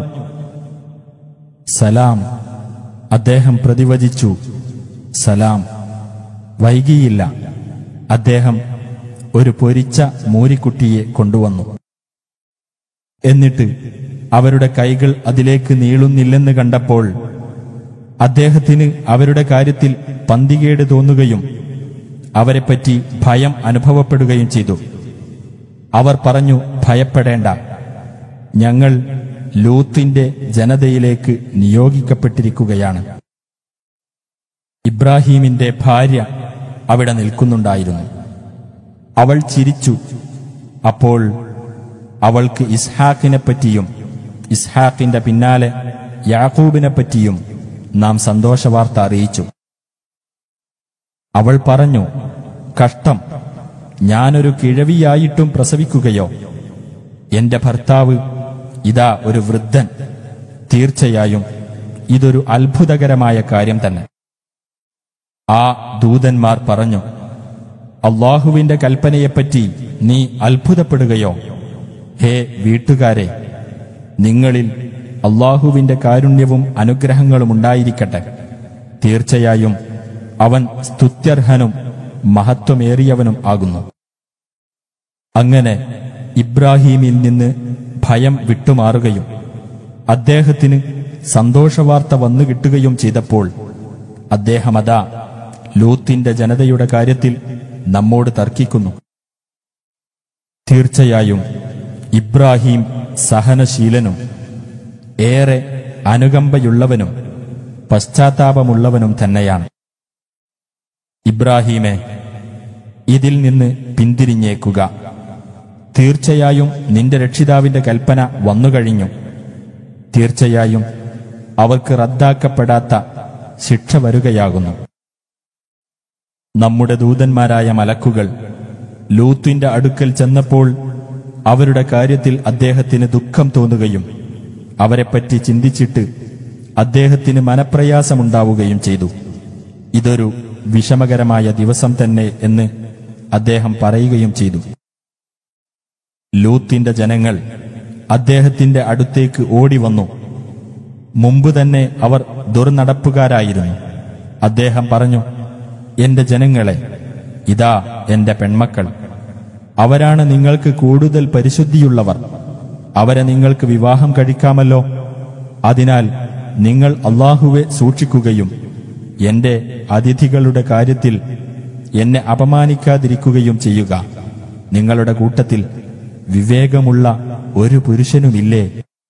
സലാം അദ്ദേഹം പ്രതിവചിച്ചു സലാം വൈകിയില്ല അദ്ദേഹം ഒരു പൊരിച്ച മൂരിക്കുട്ടിയെ കൊണ്ടുവന്നു എന്നിട്ട് അവരുടെ കൈകൾ അതിലേക്ക് നീളുന്നില്ലെന്ന് കണ്ടപ്പോൾ അദ്ദേഹത്തിന് അവരുടെ കാര്യത്തിൽ പന്തികേട് തോന്നുകയും അവരെപ്പറ്റി ഭയം അനുഭവപ്പെടുകയും ചെയ്തു അവർ പറഞ്ഞു ഭയപ്പെടേണ്ട ഞങ്ങൾ ലൂത്തിന്റെ ജനതയിലേക്ക് നിയോഗിക്കപ്പെട്ടിരിക്കുകയാണ് ഇബ്രാഹീമിന്റെ ഭാര്യ അവിടെ നിൽക്കുന്നുണ്ടായിരുന്നു അവൾ ചിരിച്ചു അപ്പോൾ അവൾക്ക് ഇസ്ഹാക്കിനെ പറ്റിയും ഇസ്ഹാക്കിന്റെ പിന്നാലെ യാക്കൂബിനെ പറ്റിയും നാം സന്തോഷവാർത്ത അറിയിച്ചു അവൾ പറഞ്ഞു കഷ്ടം ഞാനൊരു കിഴവിയായിട്ടും പ്രസവിക്കുകയോ എന്റെ ഭർത്താവ് ഇതാ ഒരു വൃദ്ധൻ തീർച്ചയായും ഇതൊരു അത്ഭുതകരമായ കാര്യം തന്നെ ആ ദൂതന്മാർ പറഞ്ഞു അള്ളാഹുവിന്റെ കൽപ്പനയെപ്പറ്റി നീ അത്ഭുതപ്പെടുകയോ ഹേ വീട്ടുകാരെ നിങ്ങളിൽ അള്ളാഹുവിന്റെ കാരുണ്യവും അനുഗ്രഹങ്ങളും ഉണ്ടായിരിക്കട്ടെ തീർച്ചയായും അവൻ സ്തുത്യർഹനും മഹത്വമേറിയവനും ആകുന്നു അങ്ങനെ ഇബ്രാഹീമിൽ നിന്ന് ഭയം വിട്ടുമാറുകയും അദ്ദേഹത്തിന് സന്തോഷവാർത്ത വന്നു കിട്ടുകയും ചെയ്തപ്പോൾ അദ്ദേഹം അതാ ലൂത്തിന്റെ ജനതയുടെ കാര്യത്തിൽ നമ്മോട് തർക്കിക്കുന്നു തീർച്ചയായും ഇബ്രാഹിം സഹനശീലനും ഏറെ അനുകമ്പയുള്ളവനും പശ്ചാത്താപമുള്ളവനും തന്നെയാണ് ഇബ്രാഹീമെ ഇതിൽ നിന്ന് പിന്തിരിഞ്ഞേക്കുക തീർച്ചയായും നിന്റെ രക്ഷിതാവിന്റെ കൽപ്പന വന്നുകഴിഞ്ഞു തീർച്ചയായും അവർക്ക് റദ്ദാക്കപ്പെടാത്ത ശിക്ഷ വരികയാകുന്നു നമ്മുടെ ദൂതന്മാരായ മലക്കുകൾ ലൂത്തിന്റെ അടുക്കൽ ചെന്നപ്പോൾ അവരുടെ കാര്യത്തിൽ അദ്ദേഹത്തിന് ദുഃഖം തോന്നുകയും അവരെപ്പറ്റി ചിന്തിച്ചിട്ട് അദ്ദേഹത്തിന് മനപ്രയാസമുണ്ടാവുകയും ചെയ്തു ഇതൊരു വിഷമകരമായ ദിവസം തന്നെ എന്ന് അദ്ദേഹം പറയുകയും ചെയ്തു ലൂത്തിന്റെ ജനങ്ങൾ അദ്ദേഹത്തിന്റെ അടുത്തേക്ക് ഓടി വന്നു മുമ്പ് തന്നെ അവർ ദുർനടപ്പുകാരായിരുന്നു അദ്ദേഹം പറഞ്ഞു എന്റെ ജനങ്ങളെ ഇതാ എന്റെ പെൺമക്കൾ അവരാണ് നിങ്ങൾക്ക് കൂടുതൽ പരിശുദ്ധിയുള്ളവർ അവരെ നിങ്ങൾക്ക് വിവാഹം കഴിക്കാമല്ലോ അതിനാൽ നിങ്ങൾ അള്ളാഹുവെ സൂക്ഷിക്കുകയും എന്റെ അതിഥികളുടെ കാര്യത്തിൽ എന്നെ അപമാനിക്കാതിരിക്കുകയും ചെയ്യുക നിങ്ങളുടെ കൂട്ടത്തിൽ വിവേകമുള്ള ഒരു പുരുഷനുമില്ലേ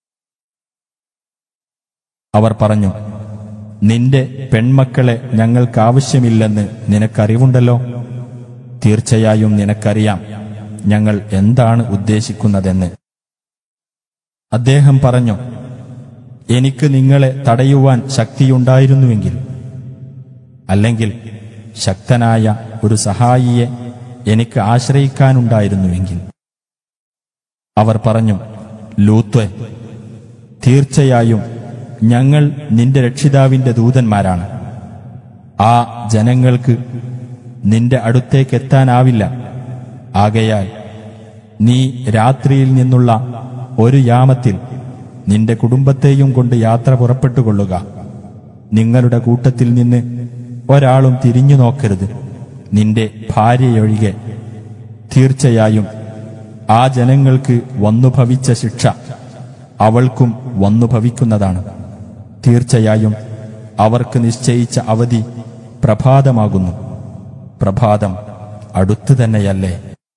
അവർ പറഞ്ഞു നിന്റെ പെൺമക്കളെ ഞങ്ങൾക്കാവശ്യമില്ലെന്ന് നിനക്കറിവുണ്ടല്ലോ തീർച്ചയായും നിനക്കറിയാം ഞങ്ങൾ എന്താണ് ഉദ്ദേശിക്കുന്നതെന്ന് അദ്ദേഹം പറഞ്ഞു എനിക്ക് നിങ്ങളെ തടയുവാൻ ശക്തിയുണ്ടായിരുന്നുവെങ്കിൽ അല്ലെങ്കിൽ ശക്തനായ ഒരു സഹായിയെ എനിക്ക് ആശ്രയിക്കാനുണ്ടായിരുന്നുവെങ്കിൽ അവർ പറഞ്ഞു ലൂത്വെ തീർച്ചയായും ഞങ്ങൾ നിന്റെ രക്ഷിതാവിന്റെ ദൂതന്മാരാണ് ആ ജനങ്ങൾക്ക് നിന്റെ അടുത്തേക്കെത്താനാവില്ല ആകയാൽ നീ രാത്രിയിൽ നിന്നുള്ള ഒരു യാമത്തിൽ നിന്റെ കുടുംബത്തെയും കൊണ്ട് യാത്ര പുറപ്പെട്ടുകൊള്ളുക നിങ്ങളുടെ കൂട്ടത്തിൽ നിന്ന് ഒരാളും തിരിഞ്ഞു നോക്കരുത് നിന്റെ ഭാര്യയൊഴികെ തീർച്ചയായും ആ ജനങ്ങൾക്ക് വന്നു ഭവിച്ച ശിക്ഷ അവൾക്കും വന്നു ഭവിക്കുന്നതാണ് തീർച്ചയായും അവർക്ക് നിശ്ചയിച്ച അവധി പ്രഭാതമാകുന്നു പ്രഭാതം അടുത്തു തന്നെയല്ലേ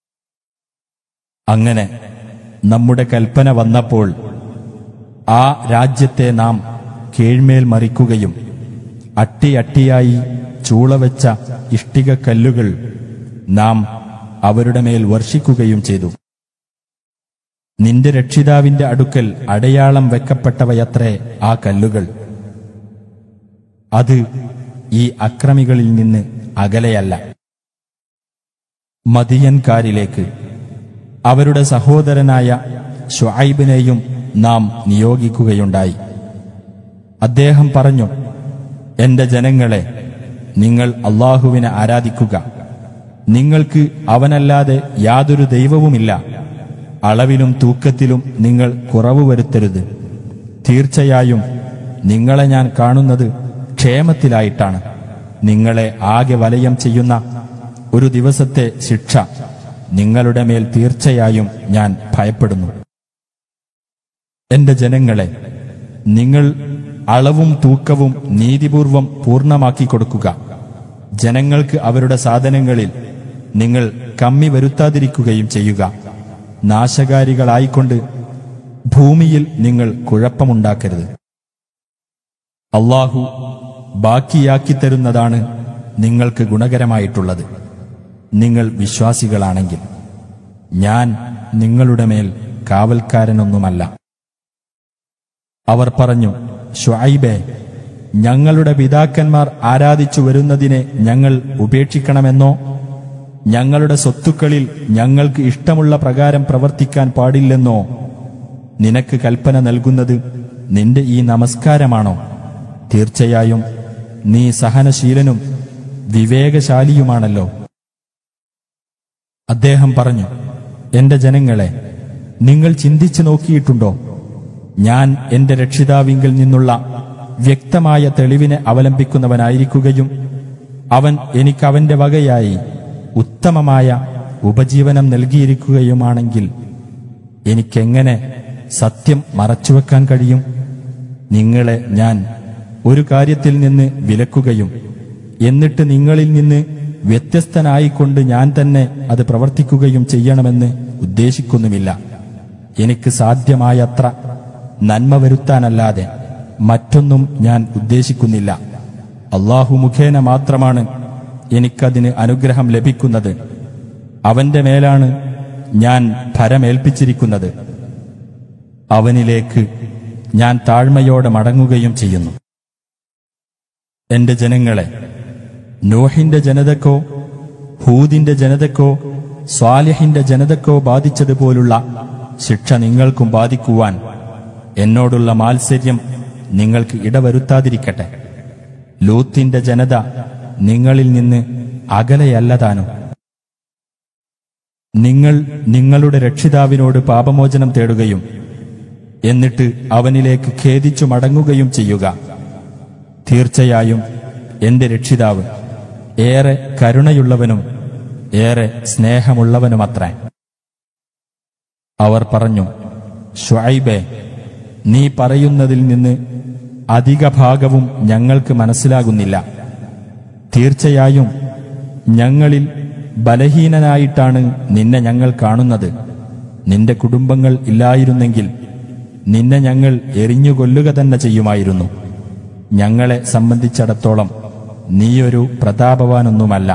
അങ്ങനെ നമ്മുടെ കൽപ്പന വന്നപ്പോൾ ആ രാജ്യത്തെ നാം കീഴ്മേൽ മറിക്കുകയും അട്ടിയട്ടിയായി ചൂളവെച്ച ഇഷ്ടികക്കല്ലുകൾ നാം അവരുടെ മേൽ വർഷിക്കുകയും ചെയ്തു നിന്റെ രക്ഷിതാവിന്റെ അടുക്കൽ അടയാളം വെക്കപ്പെട്ടവയത്രേ ആ കല്ലുകൾ അത് ഈ അക്രമികളിൽ നിന്ന് അകലെയല്ല മദിയൻകാരിലേക്ക് അവരുടെ സഹോദരനായ ഷുഐബിനെയും നാം നിയോഗിക്കുകയുണ്ടായി അദ്ദേഹം പറഞ്ഞു എന്റെ ജനങ്ങളെ നിങ്ങൾ അള്ളാഹുവിനെ ആരാധിക്കുക നിങ്ങൾക്ക് അവനല്ലാതെ യാതൊരു ദൈവവുമില്ല അളവിലും തൂക്കത്തിലും നിങ്ങൾ കുറവ് വരുത്തരുത് തീർച്ചയായും നിങ്ങളെ ഞാൻ കാണുന്നത് ക്ഷേമത്തിലായിട്ടാണ് നിങ്ങളെ ആകെ വലയം ചെയ്യുന്ന ഒരു ദിവസത്തെ ശിക്ഷ നിങ്ങളുടെ മേൽ തീർച്ചയായും ഞാൻ ഭയപ്പെടുന്നു എന്റെ ജനങ്ങളെ നിങ്ങൾ അളവും തൂക്കവും നീതിപൂർവം പൂർണ്ണമാക്കി കൊടുക്കുക ജനങ്ങൾക്ക് അവരുടെ സാധനങ്ങളിൽ നിങ്ങൾ കമ്മി വരുത്താതിരിക്കുകയും ചെയ്യുക നാശകാരികളായിക്കൊണ്ട് ഭൂമിയിൽ നിങ്ങൾ കുഴപ്പമുണ്ടാക്കരുത് അള്ളാഹു ബാക്കിയാക്കി തരുന്നതാണ് നിങ്ങൾക്ക് ഗുണകരമായിട്ടുള്ളത് നിങ്ങൾ വിശ്വാസികളാണെങ്കിൽ ഞാൻ നിങ്ങളുടെ മേൽ കാവൽക്കാരനൊന്നുമല്ല അവർ പറഞ്ഞു ഷുഐബെ ഞങ്ങളുടെ പിതാക്കന്മാർ ആരാധിച്ചു വരുന്നതിനെ ഞങ്ങൾ ഉപേക്ഷിക്കണമെന്നോ ഞങ്ങളുടെ സ്വത്തുക്കളിൽ ഞങ്ങൾക്ക് ഇഷ്ടമുള്ള പ്രകാരം പ്രവർത്തിക്കാൻ പാടില്ലെന്നോ നിനക്ക് കൽപ്പന നൽകുന്നത് നിന്റെ ഈ നമസ്കാരമാണോ തീർച്ചയായും നീ സഹനശീലനും വിവേകശാലിയുമാണല്ലോ അദ്ദേഹം പറഞ്ഞു എന്റെ ജനങ്ങളെ നിങ്ങൾ ചിന്തിച്ചു നോക്കിയിട്ടുണ്ടോ ഞാൻ എന്റെ രക്ഷിതാവിങ്കിൽ നിന്നുള്ള വ്യക്തമായ തെളിവിനെ അവലംബിക്കുന്നവനായിരിക്കുകയും അവൻ എനിക്ക് അവന്റെ വകയായി ഉത്തമമായ ഉപജീവനം നൽകിയിരിക്കുകയുമാണെങ്കിൽ എനിക്കെങ്ങനെ സത്യം മറച്ചുവെക്കാൻ കഴിയും നിങ്ങളെ ഞാൻ ഒരു കാര്യത്തിൽ നിന്ന് വിലക്കുകയും എന്നിട്ട് നിങ്ങളിൽ നിന്ന് വ്യത്യസ്തനായിക്കൊണ്ട് ഞാൻ തന്നെ അത് പ്രവർത്തിക്കുകയും ചെയ്യണമെന്ന് ഉദ്ദേശിക്കുന്നുമില്ല എനിക്ക് സാധ്യമായത്ര നന്മ വരുത്താനല്ലാതെ മറ്റൊന്നും ഞാൻ ഉദ്ദേശിക്കുന്നില്ല അള്ളാഹു മുഖേന മാത്രമാണ് എനിക്കതിന് അനുഗ്രഹം ലഭിക്കുന്നത് അവന്റെ മേലാണ് ഞാൻ ഭരമേൽപ്പിച്ചിരിക്കുന്നത് അവനിലേക്ക് ഞാൻ താഴ്മയോടെ മടങ്ങുകയും ചെയ്യുന്നു എന്റെ ജനങ്ങളെ നോഹിന്റെ ജനതക്കോ ഹൂദിന്റെ ജനതക്കോ സ്വാലിഹിന്റെ ജനതക്കോ ബാധിച്ചതുപോലുള്ള ശിക്ഷ നിങ്ങൾക്കും ബാധിക്കുവാൻ എന്നോടുള്ള മാത്സര്യം നിങ്ങൾക്ക് ഇടവരുത്താതിരിക്കട്ടെ ലൂത്തിന്റെ ജനത നിങ്ങളിൽ നിന്ന് അകലെയല്ലതാനും നിങ്ങൾ നിങ്ങളുടെ രക്ഷിതാവിനോട് പാപമോചനം തേടുകയും എന്നിട്ട് അവനിലേക്ക് ഖേദിച്ചു മടങ്ങുകയും ചെയ്യുക തീർച്ചയായും എന്റെ രക്ഷിതാവ് ഏറെ കരുണയുള്ളവനും ഏറെ സ്നേഹമുള്ളവനുമത്രേ അവർ പറഞ്ഞു ഷുഐബെ നീ പറയുന്നതിൽ നിന്ന് അധിക ഭാഗവും ഞങ്ങൾക്ക് മനസ്സിലാകുന്നില്ല തീർച്ചയായും ഞങ്ങളിൽ ബലഹീനനായിട്ടാണ് നിന്നെ ഞങ്ങൾ കാണുന്നത് നിന്റെ കുടുംബങ്ങൾ ഇല്ലായിരുന്നെങ്കിൽ നിന്നെ ഞങ്ങൾ എറിഞ്ഞുകൊല്ലുക തന്നെ ചെയ്യുമായിരുന്നു ഞങ്ങളെ സംബന്ധിച്ചിടത്തോളം നീയൊരു പ്രതാപവാനൊന്നുമല്ല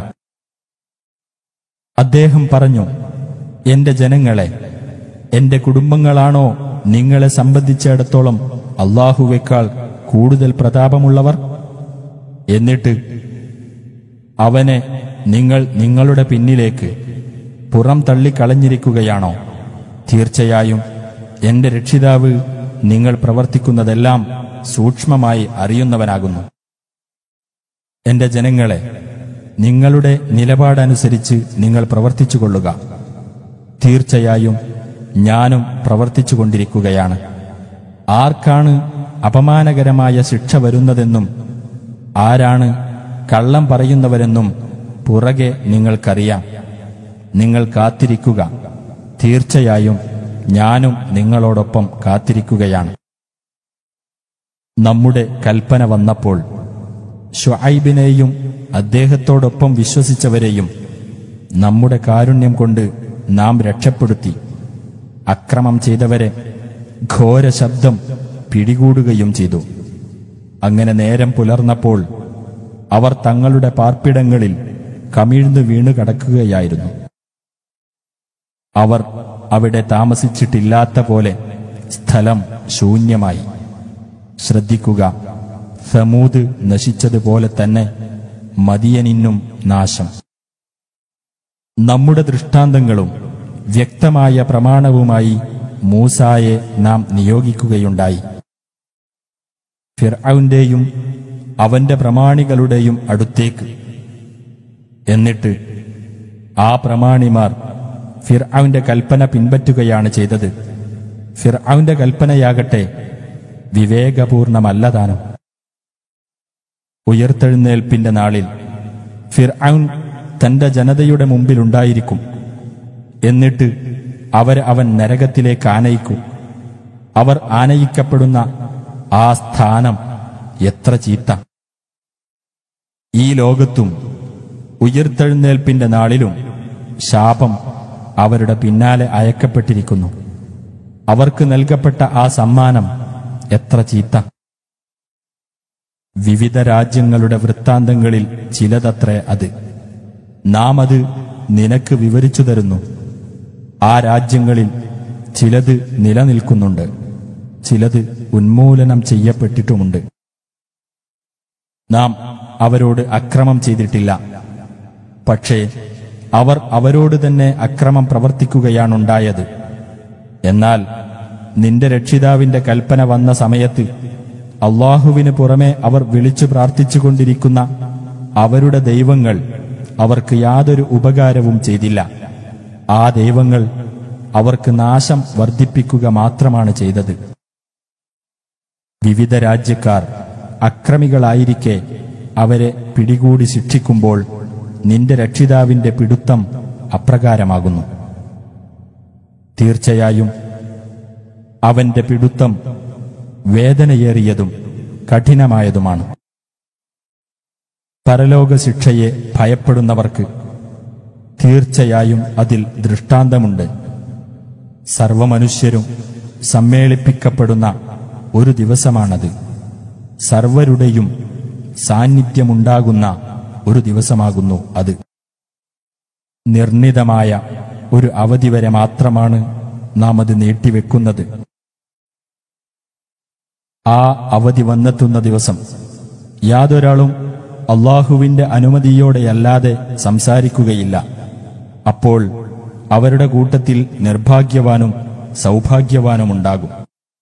അദ്ദേഹം പറഞ്ഞു എന്റെ ജനങ്ങളെ എന്റെ കുടുംബങ്ങളാണോ നിങ്ങളെ സംബന്ധിച്ചിടത്തോളം അള്ളാഹുവേക്കാൾ കൂടുതൽ പ്രതാപമുള്ളവർ എന്നിട്ട് അവനെ നിങ്ങൾ നിങ്ങളുടെ പിന്നിലേക്ക് പുറം തള്ളിക്കളഞ്ഞിരിക്കുകയാണോ തീർച്ചയായും എന്റെ രക്ഷിതാവ് നിങ്ങൾ പ്രവർത്തിക്കുന്നതെല്ലാം സൂക്ഷ്മമായി അറിയുന്നവനാകുന്നു എന്റെ ജനങ്ങളെ നിങ്ങളുടെ നിലപാടനുസരിച്ച് നിങ്ങൾ പ്രവർത്തിച്ചുകൊള്ളുക തീർച്ചയായും ഞാനും പ്രവർത്തിച്ചുകൊണ്ടിരിക്കുകയാണ് ആർക്കാണ് അപമാനകരമായ ശിക്ഷ വരുന്നതെന്നും ആരാണ് കള്ളം പറയുന്നവരെന്നും പുറകെ നിങ്ങൾക്കറിയാം നിങ്ങൾ കാത്തിരിക്കുക തീർച്ചയായും ഞാനും നിങ്ങളോടൊപ്പം കാത്തിരിക്കുകയാണ് നമ്മുടെ കൽപ്പന വന്നപ്പോൾ ഷുഐബിനെയും അദ്ദേഹത്തോടൊപ്പം വിശ്വസിച്ചവരെയും നമ്മുടെ കാരുണ്യം കൊണ്ട് നാം രക്ഷപ്പെടുത്തി അക്രമം ചെയ്തവരെ ഘോര ശബ്ദം പിടികൂടുകയും ചെയ്തു അങ്ങനെ നേരം പുലർന്നപ്പോൾ അവർ തങ്ങളുടെ പാർപ്പിടങ്ങളിൽ കമിഴ്ന്നു വീണു കടക്കുകയായിരുന്നു അവർ അവിടെ താമസിച്ചിട്ടില്ലാത്ത പോലെ സ്ഥലം ശൂന്യമായി ശ്രദ്ധിക്കുക സമൂത് നശിച്ചതുപോലെ തന്നെ മദിയനിന്നും നാശം നമ്മുടെ ദൃഷ്ടാന്തങ്ങളും വ്യക്തമായ പ്രമാണവുമായി മൂസായെ നാം നിയോഗിക്കുകയുണ്ടായി ഫിർഔന്റെയും അവന്റെ പ്രമാണികളുടെയും അടുത്തേക്ക് എന്നിട്ട് ആ പ്രമാണിമാർ ഫിർഔന്റെ കൽപ്പന പിൻപറ്റുകയാണ് ചെയ്തത് ഫിർഔന്റെ കൽപ്പനയാകട്ടെ വിവേകപൂർണമല്ലതാനും ഉയർത്തെഴുന്നേൽപ്പിന്റെ നാളിൽ ഫിർഔൻ തന്റെ ജനതയുടെ മുമ്പിലുണ്ടായിരിക്കും എന്നിട്ട് അവരെ അവൻ നരകത്തിലേക്ക് ആനയിക്കും അവർ ആനയിക്കപ്പെടുന്ന ആ സ്ഥാനം എത്ര ചീത്ത ഈ ലോകത്തും ഉയർത്തെഴുന്നേൽപ്പിന്റെ നാളിലും ശാപം അവരുടെ പിന്നാലെ അയക്കപ്പെട്ടിരിക്കുന്നു അവർക്ക് നൽകപ്പെട്ട ആ സമ്മാനം എത്ര ചീത്ത വിവിധ രാജ്യങ്ങളുടെ വൃത്താന്തങ്ങളിൽ ചിലതത്രേ അത് നാം അത് നിനക്ക് വിവരിച്ചു തരുന്നു ആ രാജ്യങ്ങളിൽ ചിലത് നിലനിൽക്കുന്നുണ്ട് ചിലത് ഉന്മൂലനം ചെയ്യപ്പെട്ടിട്ടുമുണ്ട് നാം അവരോട് അക്രമം ചെയ്തിട്ടില്ല പക്ഷേ അവർ അവരോട് തന്നെ അക്രമം പ്രവർത്തിക്കുകയാണുണ്ടായത് എന്നാൽ നിന്റെ രക്ഷിതാവിന്റെ കൽപ്പന വന്ന സമയത്ത് അള്ളാഹുവിന് പുറമെ അവർ വിളിച്ചു പ്രാർത്ഥിച്ചുകൊണ്ടിരിക്കുന്ന അവരുടെ ദൈവങ്ങൾ അവർക്ക് യാതൊരു ഉപകാരവും ചെയ്തില്ല ആ ദൈവങ്ങൾ അവർക്ക് നാശം വർദ്ധിപ്പിക്കുക മാത്രമാണ് ചെയ്തത് വിവിധ രാജ്യക്കാർ അക്രമികളായിരിക്കെ അവരെ പിടികൂടി ശിക്ഷിക്കുമ്പോൾ നിന്റെ രക്ഷിതാവിന്റെ പിടുത്തം അപ്രകാരമാകുന്നു തീർച്ചയായും അവന്റെ പിടുത്തം വേദനയേറിയതും കഠിനമായതുമാണ് പരലോക ശിക്ഷയെ ഭയപ്പെടുന്നവർക്ക് തീർച്ചയായും അതിൽ ദൃഷ്ടാന്തമുണ്ട് സർവമനുഷ്യരും സമ്മേളിപ്പിക്കപ്പെടുന്ന ഒരു ദിവസമാണത് സർവരുടെയും സാന്നിധ്യമുണ്ടാകുന്ന ഒരു ദിവസമാകുന്നു അത് നിർണിതമായ ഒരു അവധി വരെ മാത്രമാണ് നാം അത് നീട്ടിവെക്കുന്നത് ആ അവധി വന്നെത്തുന്ന ദിവസം യാതൊരാളും അള്ളാഹുവിന്റെ അനുമതിയോടെയല്ലാതെ സംസാരിക്കുകയില്ല അപ്പോൾ അവരുടെ കൂട്ടത്തിൽ നിർഭാഗ്യവാനും സൗഭാഗ്യവാനുമുണ്ടാകും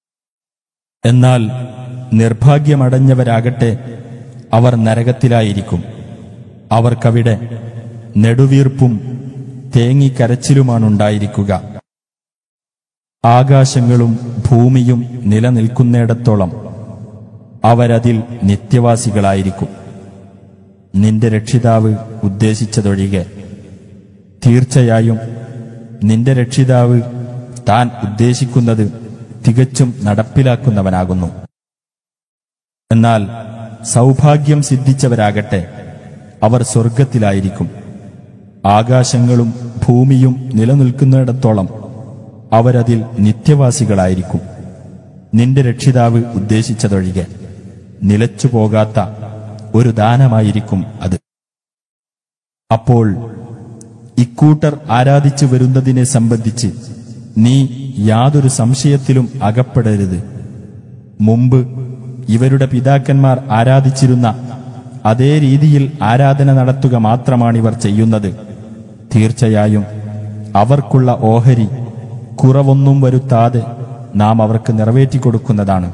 എന്നാൽ നിർഭാഗ്യമടഞ്ഞവരാകട്ടെ അവർ നരകത്തിലായിരിക്കും അവർക്കവിടെ നെടുവീർപ്പും തേങ്ങിക്കരച്ചിലുമാണുണ്ടായിരിക്കുക ആകാശങ്ങളും ഭൂമിയും നിലനിൽക്കുന്നിടത്തോളം അവരതിൽ നിത്യവാസികളായിരിക്കും നിന്റെ രക്ഷിതാവ് ഉദ്ദേശിച്ചതൊഴികെ തീർച്ചയായും നിന്റെ രക്ഷിതാവ് താൻ ഉദ്ദേശിക്കുന്നത് തികച്ചും നടപ്പിലാക്കുന്നവനാകുന്നു എന്നാൽ സൗഭാഗ്യം സിദ്ധിച്ചവരാകട്ടെ അവർ സ്വർഗത്തിലായിരിക്കും ആകാശങ്ങളും ഭൂമിയും നിലനിൽക്കുന്നിടത്തോളം അവരതിൽ നിത്യവാസികളായിരിക്കും നിന്റെ രക്ഷിതാവ് ഉദ്ദേശിച്ചതൊഴികെ നിലച്ചു പോകാത്ത ഒരു ദാനമായിരിക്കും അത് അപ്പോൾ ഇക്കൂട്ടർ ആരാധിച്ചു വരുന്നതിനെ സംബന്ധിച്ച് നീ യാതൊരു സംശയത്തിലും അകപ്പെടരുത് മുമ്പ് ഇവരുടെ പിതാക്കന്മാർ ആരാധിച്ചിരുന്ന അതേ രീതിയിൽ ആരാധന നടത്തുക മാത്രമാണിവർ ചെയ്യുന്നത് തീർച്ചയായും അവർക്കുള്ള ഓഹരി കുറവൊന്നും വരുത്താതെ നാം അവർക്ക് നിറവേറ്റിക്കൊടുക്കുന്നതാണ്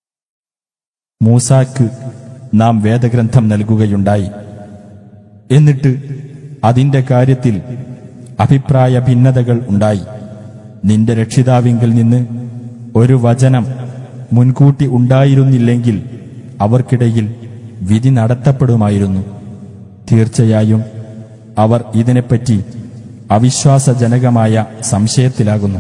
മൂസാക്ക് നാം വേദഗ്രന്ഥം നൽകുകയുണ്ടായി എന്നിട്ട് അതിന്റെ കാര്യത്തിൽ അഭിപ്രായ ഭിന്നതകൾ ഉണ്ടായി നിന്റെ രക്ഷിതാവിങ്കിൽ നിന്ന് ഒരു വചനം മുൻകൂട്ടി ഉണ്ടായിരുന്നില്ലെങ്കിൽ അവർക്കിടയിൽ വിധി നടത്തപ്പെടുമായിരുന്നു തീർച്ചയായും അവർ ഇതിനെപ്പറ്റി അവിശ്വാസജനകമായ സംശയത്തിലാകുന്നു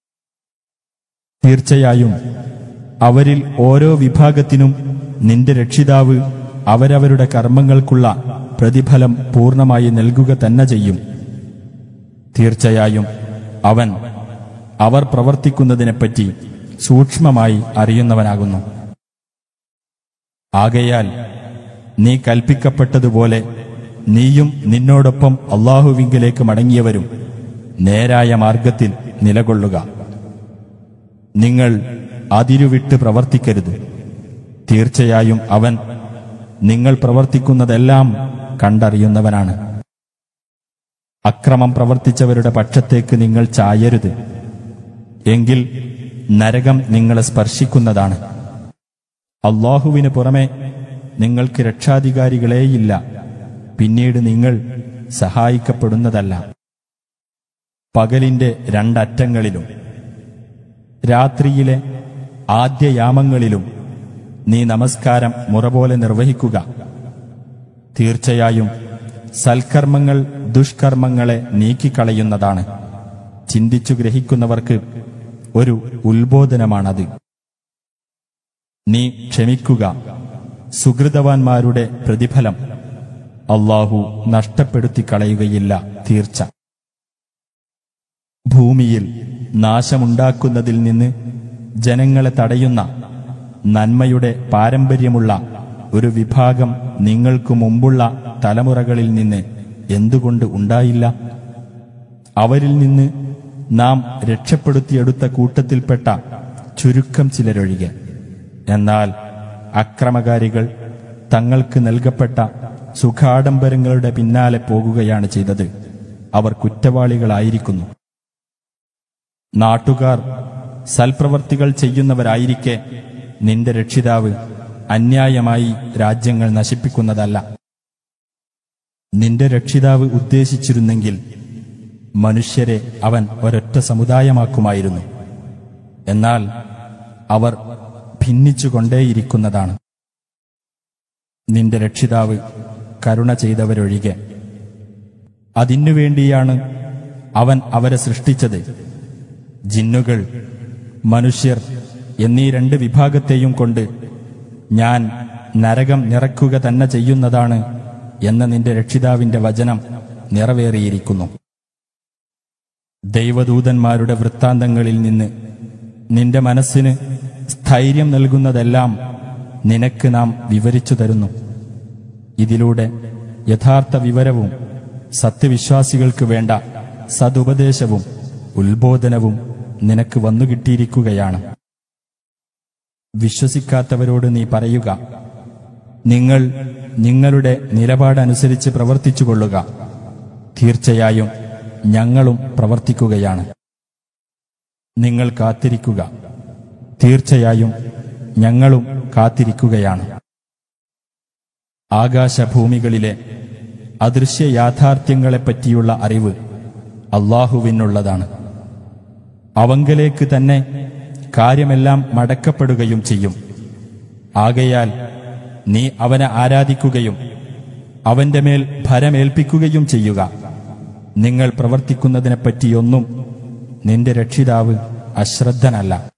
തീർച്ചയായും അവരിൽ ഓരോ വിഭാഗത്തിനും നിന്റെ രക്ഷിതാവ് അവരവരുടെ കർമ്മങ്ങൾക്കുള്ള പ്രതിഫലം പൂർണ്ണമായി നൽകുക തന്നെ ചെയ്യും തീർച്ചയായും അവൻ അവർ പ്രവർത്തിക്കുന്നതിനെപ്പറ്റി സൂക്ഷ്മമായി അറിയുന്നവനാകുന്നു ആകയാൽ നീ കൽപ്പിക്കപ്പെട്ടതുപോലെ നീയും നിന്നോടൊപ്പം അള്ളാഹുവിങ്കിലേക്ക് മടങ്ങിയവരും നേരായ മാർഗത്തിൽ നിലകൊള്ളുക നിങ്ങൾ അതിരുവിട്ട് പ്രവർത്തിക്കരുത് തീർച്ചയായും അവൻ നിങ്ങൾ പ്രവർത്തിക്കുന്നതെല്ലാം കണ്ടറിയുന്നവനാണ് അക്രമം പ്രവർത്തിച്ചവരുടെ പക്ഷത്തേക്ക് നിങ്ങൾ ചായരുത് എങ്കിൽ നരകം നിങ്ങളെ സ്പർശിക്കുന്നതാണ് അള്ളാഹുവിന് പുറമെ നിങ്ങൾക്ക് രക്ഷാധികാരികളേയില്ല പിന്നീട് നിങ്ങൾ സഹായിക്കപ്പെടുന്നതല്ല പകലിന്റെ രണ്ടറ്റങ്ങളിലും രാത്രിയിലെ ആദ്യയാമങ്ങളിലും നീ നമസ്കാരം മുറപോലെ നിർവഹിക്കുക തീർച്ചയായും സൽക്കർമ്മങ്ങൾ ദുഷ്കർമ്മങ്ങളെ നീക്കിക്കളയുന്നതാണ് ചിന്തിച്ചു ഗ്രഹിക്കുന്നവർക്ക് ഒരു ഉത്ബോധനമാണത് നീ ക്ഷമിക്കുക സുഹൃതവാന്മാരുടെ പ്രതിഫലം അള്ളാഹു നഷ്ടപ്പെടുത്തി കളയുകയില്ല തീർച്ച ഭൂമിയിൽ നാശമുണ്ടാക്കുന്നതിൽ നിന്ന് ജനങ്ങളെ തടയുന്ന നന്മയുടെ പാരമ്പര്യമുള്ള ഒരു വിഭാഗം നിങ്ങൾക്കു മുമ്പുള്ള തലമുറകളിൽ നിന്ന് എന്തുകൊണ്ട് ഉണ്ടായില്ല അവരിൽ നിന്ന് നാം രക്ഷപ്പെടുത്തിയെടുത്ത കൂട്ടത്തിൽപ്പെട്ട ചുരുക്കം ചിലരൊഴികെ എന്നാൽ അക്രമകാരികൾ തങ്ങൾക്ക് നൽകപ്പെട്ട സുഖാഡംബരങ്ങളുടെ പിന്നാലെ പോകുകയാണ് ചെയ്തത് അവർ കുറ്റവാളികളായിരിക്കുന്നു നാട്ടുകാർ സൽപ്രവർത്തികൾ ചെയ്യുന്നവരായിരിക്കെ നിന്റെ രക്ഷിതാവ് അന്യായമായി രാജ്യങ്ങൾ നശിപ്പിക്കുന്നതല്ല നിന്റെ രക്ഷിതാവ് ഉദ്ദേശിച്ചിരുന്നെങ്കിൽ മനുഷ്യരെ അവൻ ഒരൊറ്റ സമുദായമാക്കുമായിരുന്നു എന്നാൽ അവർ ഭിന്നിച്ചുകൊണ്ടേയിരിക്കുന്നതാണ് നിന്റെ രക്ഷിതാവ് കരുണ ചെയ്തവരൊഴികെ അതിനുവേണ്ടിയാണ് അവൻ അവരെ സൃഷ്ടിച്ചത് ജിന്നുകൾ മനുഷ്യർ എന്നീ രണ്ട് വിഭാഗത്തെയും കൊണ്ട് ഞാൻ നരകം നിറക്കുക തന്നെ ചെയ്യുന്നതാണ് എന്ന നിന്റെ രക്ഷിതാവിന്റെ വചനം നിറവേറിയിരിക്കുന്നു ദൈവദൂതന്മാരുടെ വൃത്താന്തങ്ങളിൽ നിന്ന് നിന്റെ മനസ്സിന് സ്ഥൈര്യം നൽകുന്നതെല്ലാം നിനക്ക് നാം വിവരിച്ചു തരുന്നു ഇതിലൂടെ യഥാർത്ഥ വിവരവും സത്യവിശ്വാസികൾക്ക് വേണ്ട സതുപദേശവും ഉത്ബോധനവും നിനക്ക് വന്നുകിട്ടിയിരിക്കുകയാണ് വിശ്വസിക്കാത്തവരോട് നീ പറയുക നിങ്ങൾ നിങ്ങളുടെ നിലപാടനുസരിച്ച് പ്രവർത്തിച്ചുകൊള്ളുക തീർച്ചയായും ഞങ്ങളും പ്രവർത്തിക്കുകയാണ് നിങ്ങൾ കാത്തിരിക്കുക തീർച്ചയായും ഞങ്ങളും കാത്തിരിക്കുകയാണ് ആകാശഭൂമികളിലെ അദൃശ്യ യാഥാർത്ഥ്യങ്ങളെപ്പറ്റിയുള്ള അറിവ് അള്ളാഹുവിനുള്ളതാണ് അവങ്കലേക്ക് തന്നെ കാര്യമെല്ലാം മടക്കപ്പെടുകയും ചെയ്യും ആകയാൽ നീ അവനെ ആരാധിക്കുകയും അവന്റെ മേൽ ഭരമേൽപ്പിക്കുകയും ചെയ്യുക നിങ്ങൾ പ്രവർത്തിക്കുന്നതിനെപ്പറ്റിയൊന്നും നിന്റെ രക്ഷിതാവ് അശ്രദ്ധനല്ല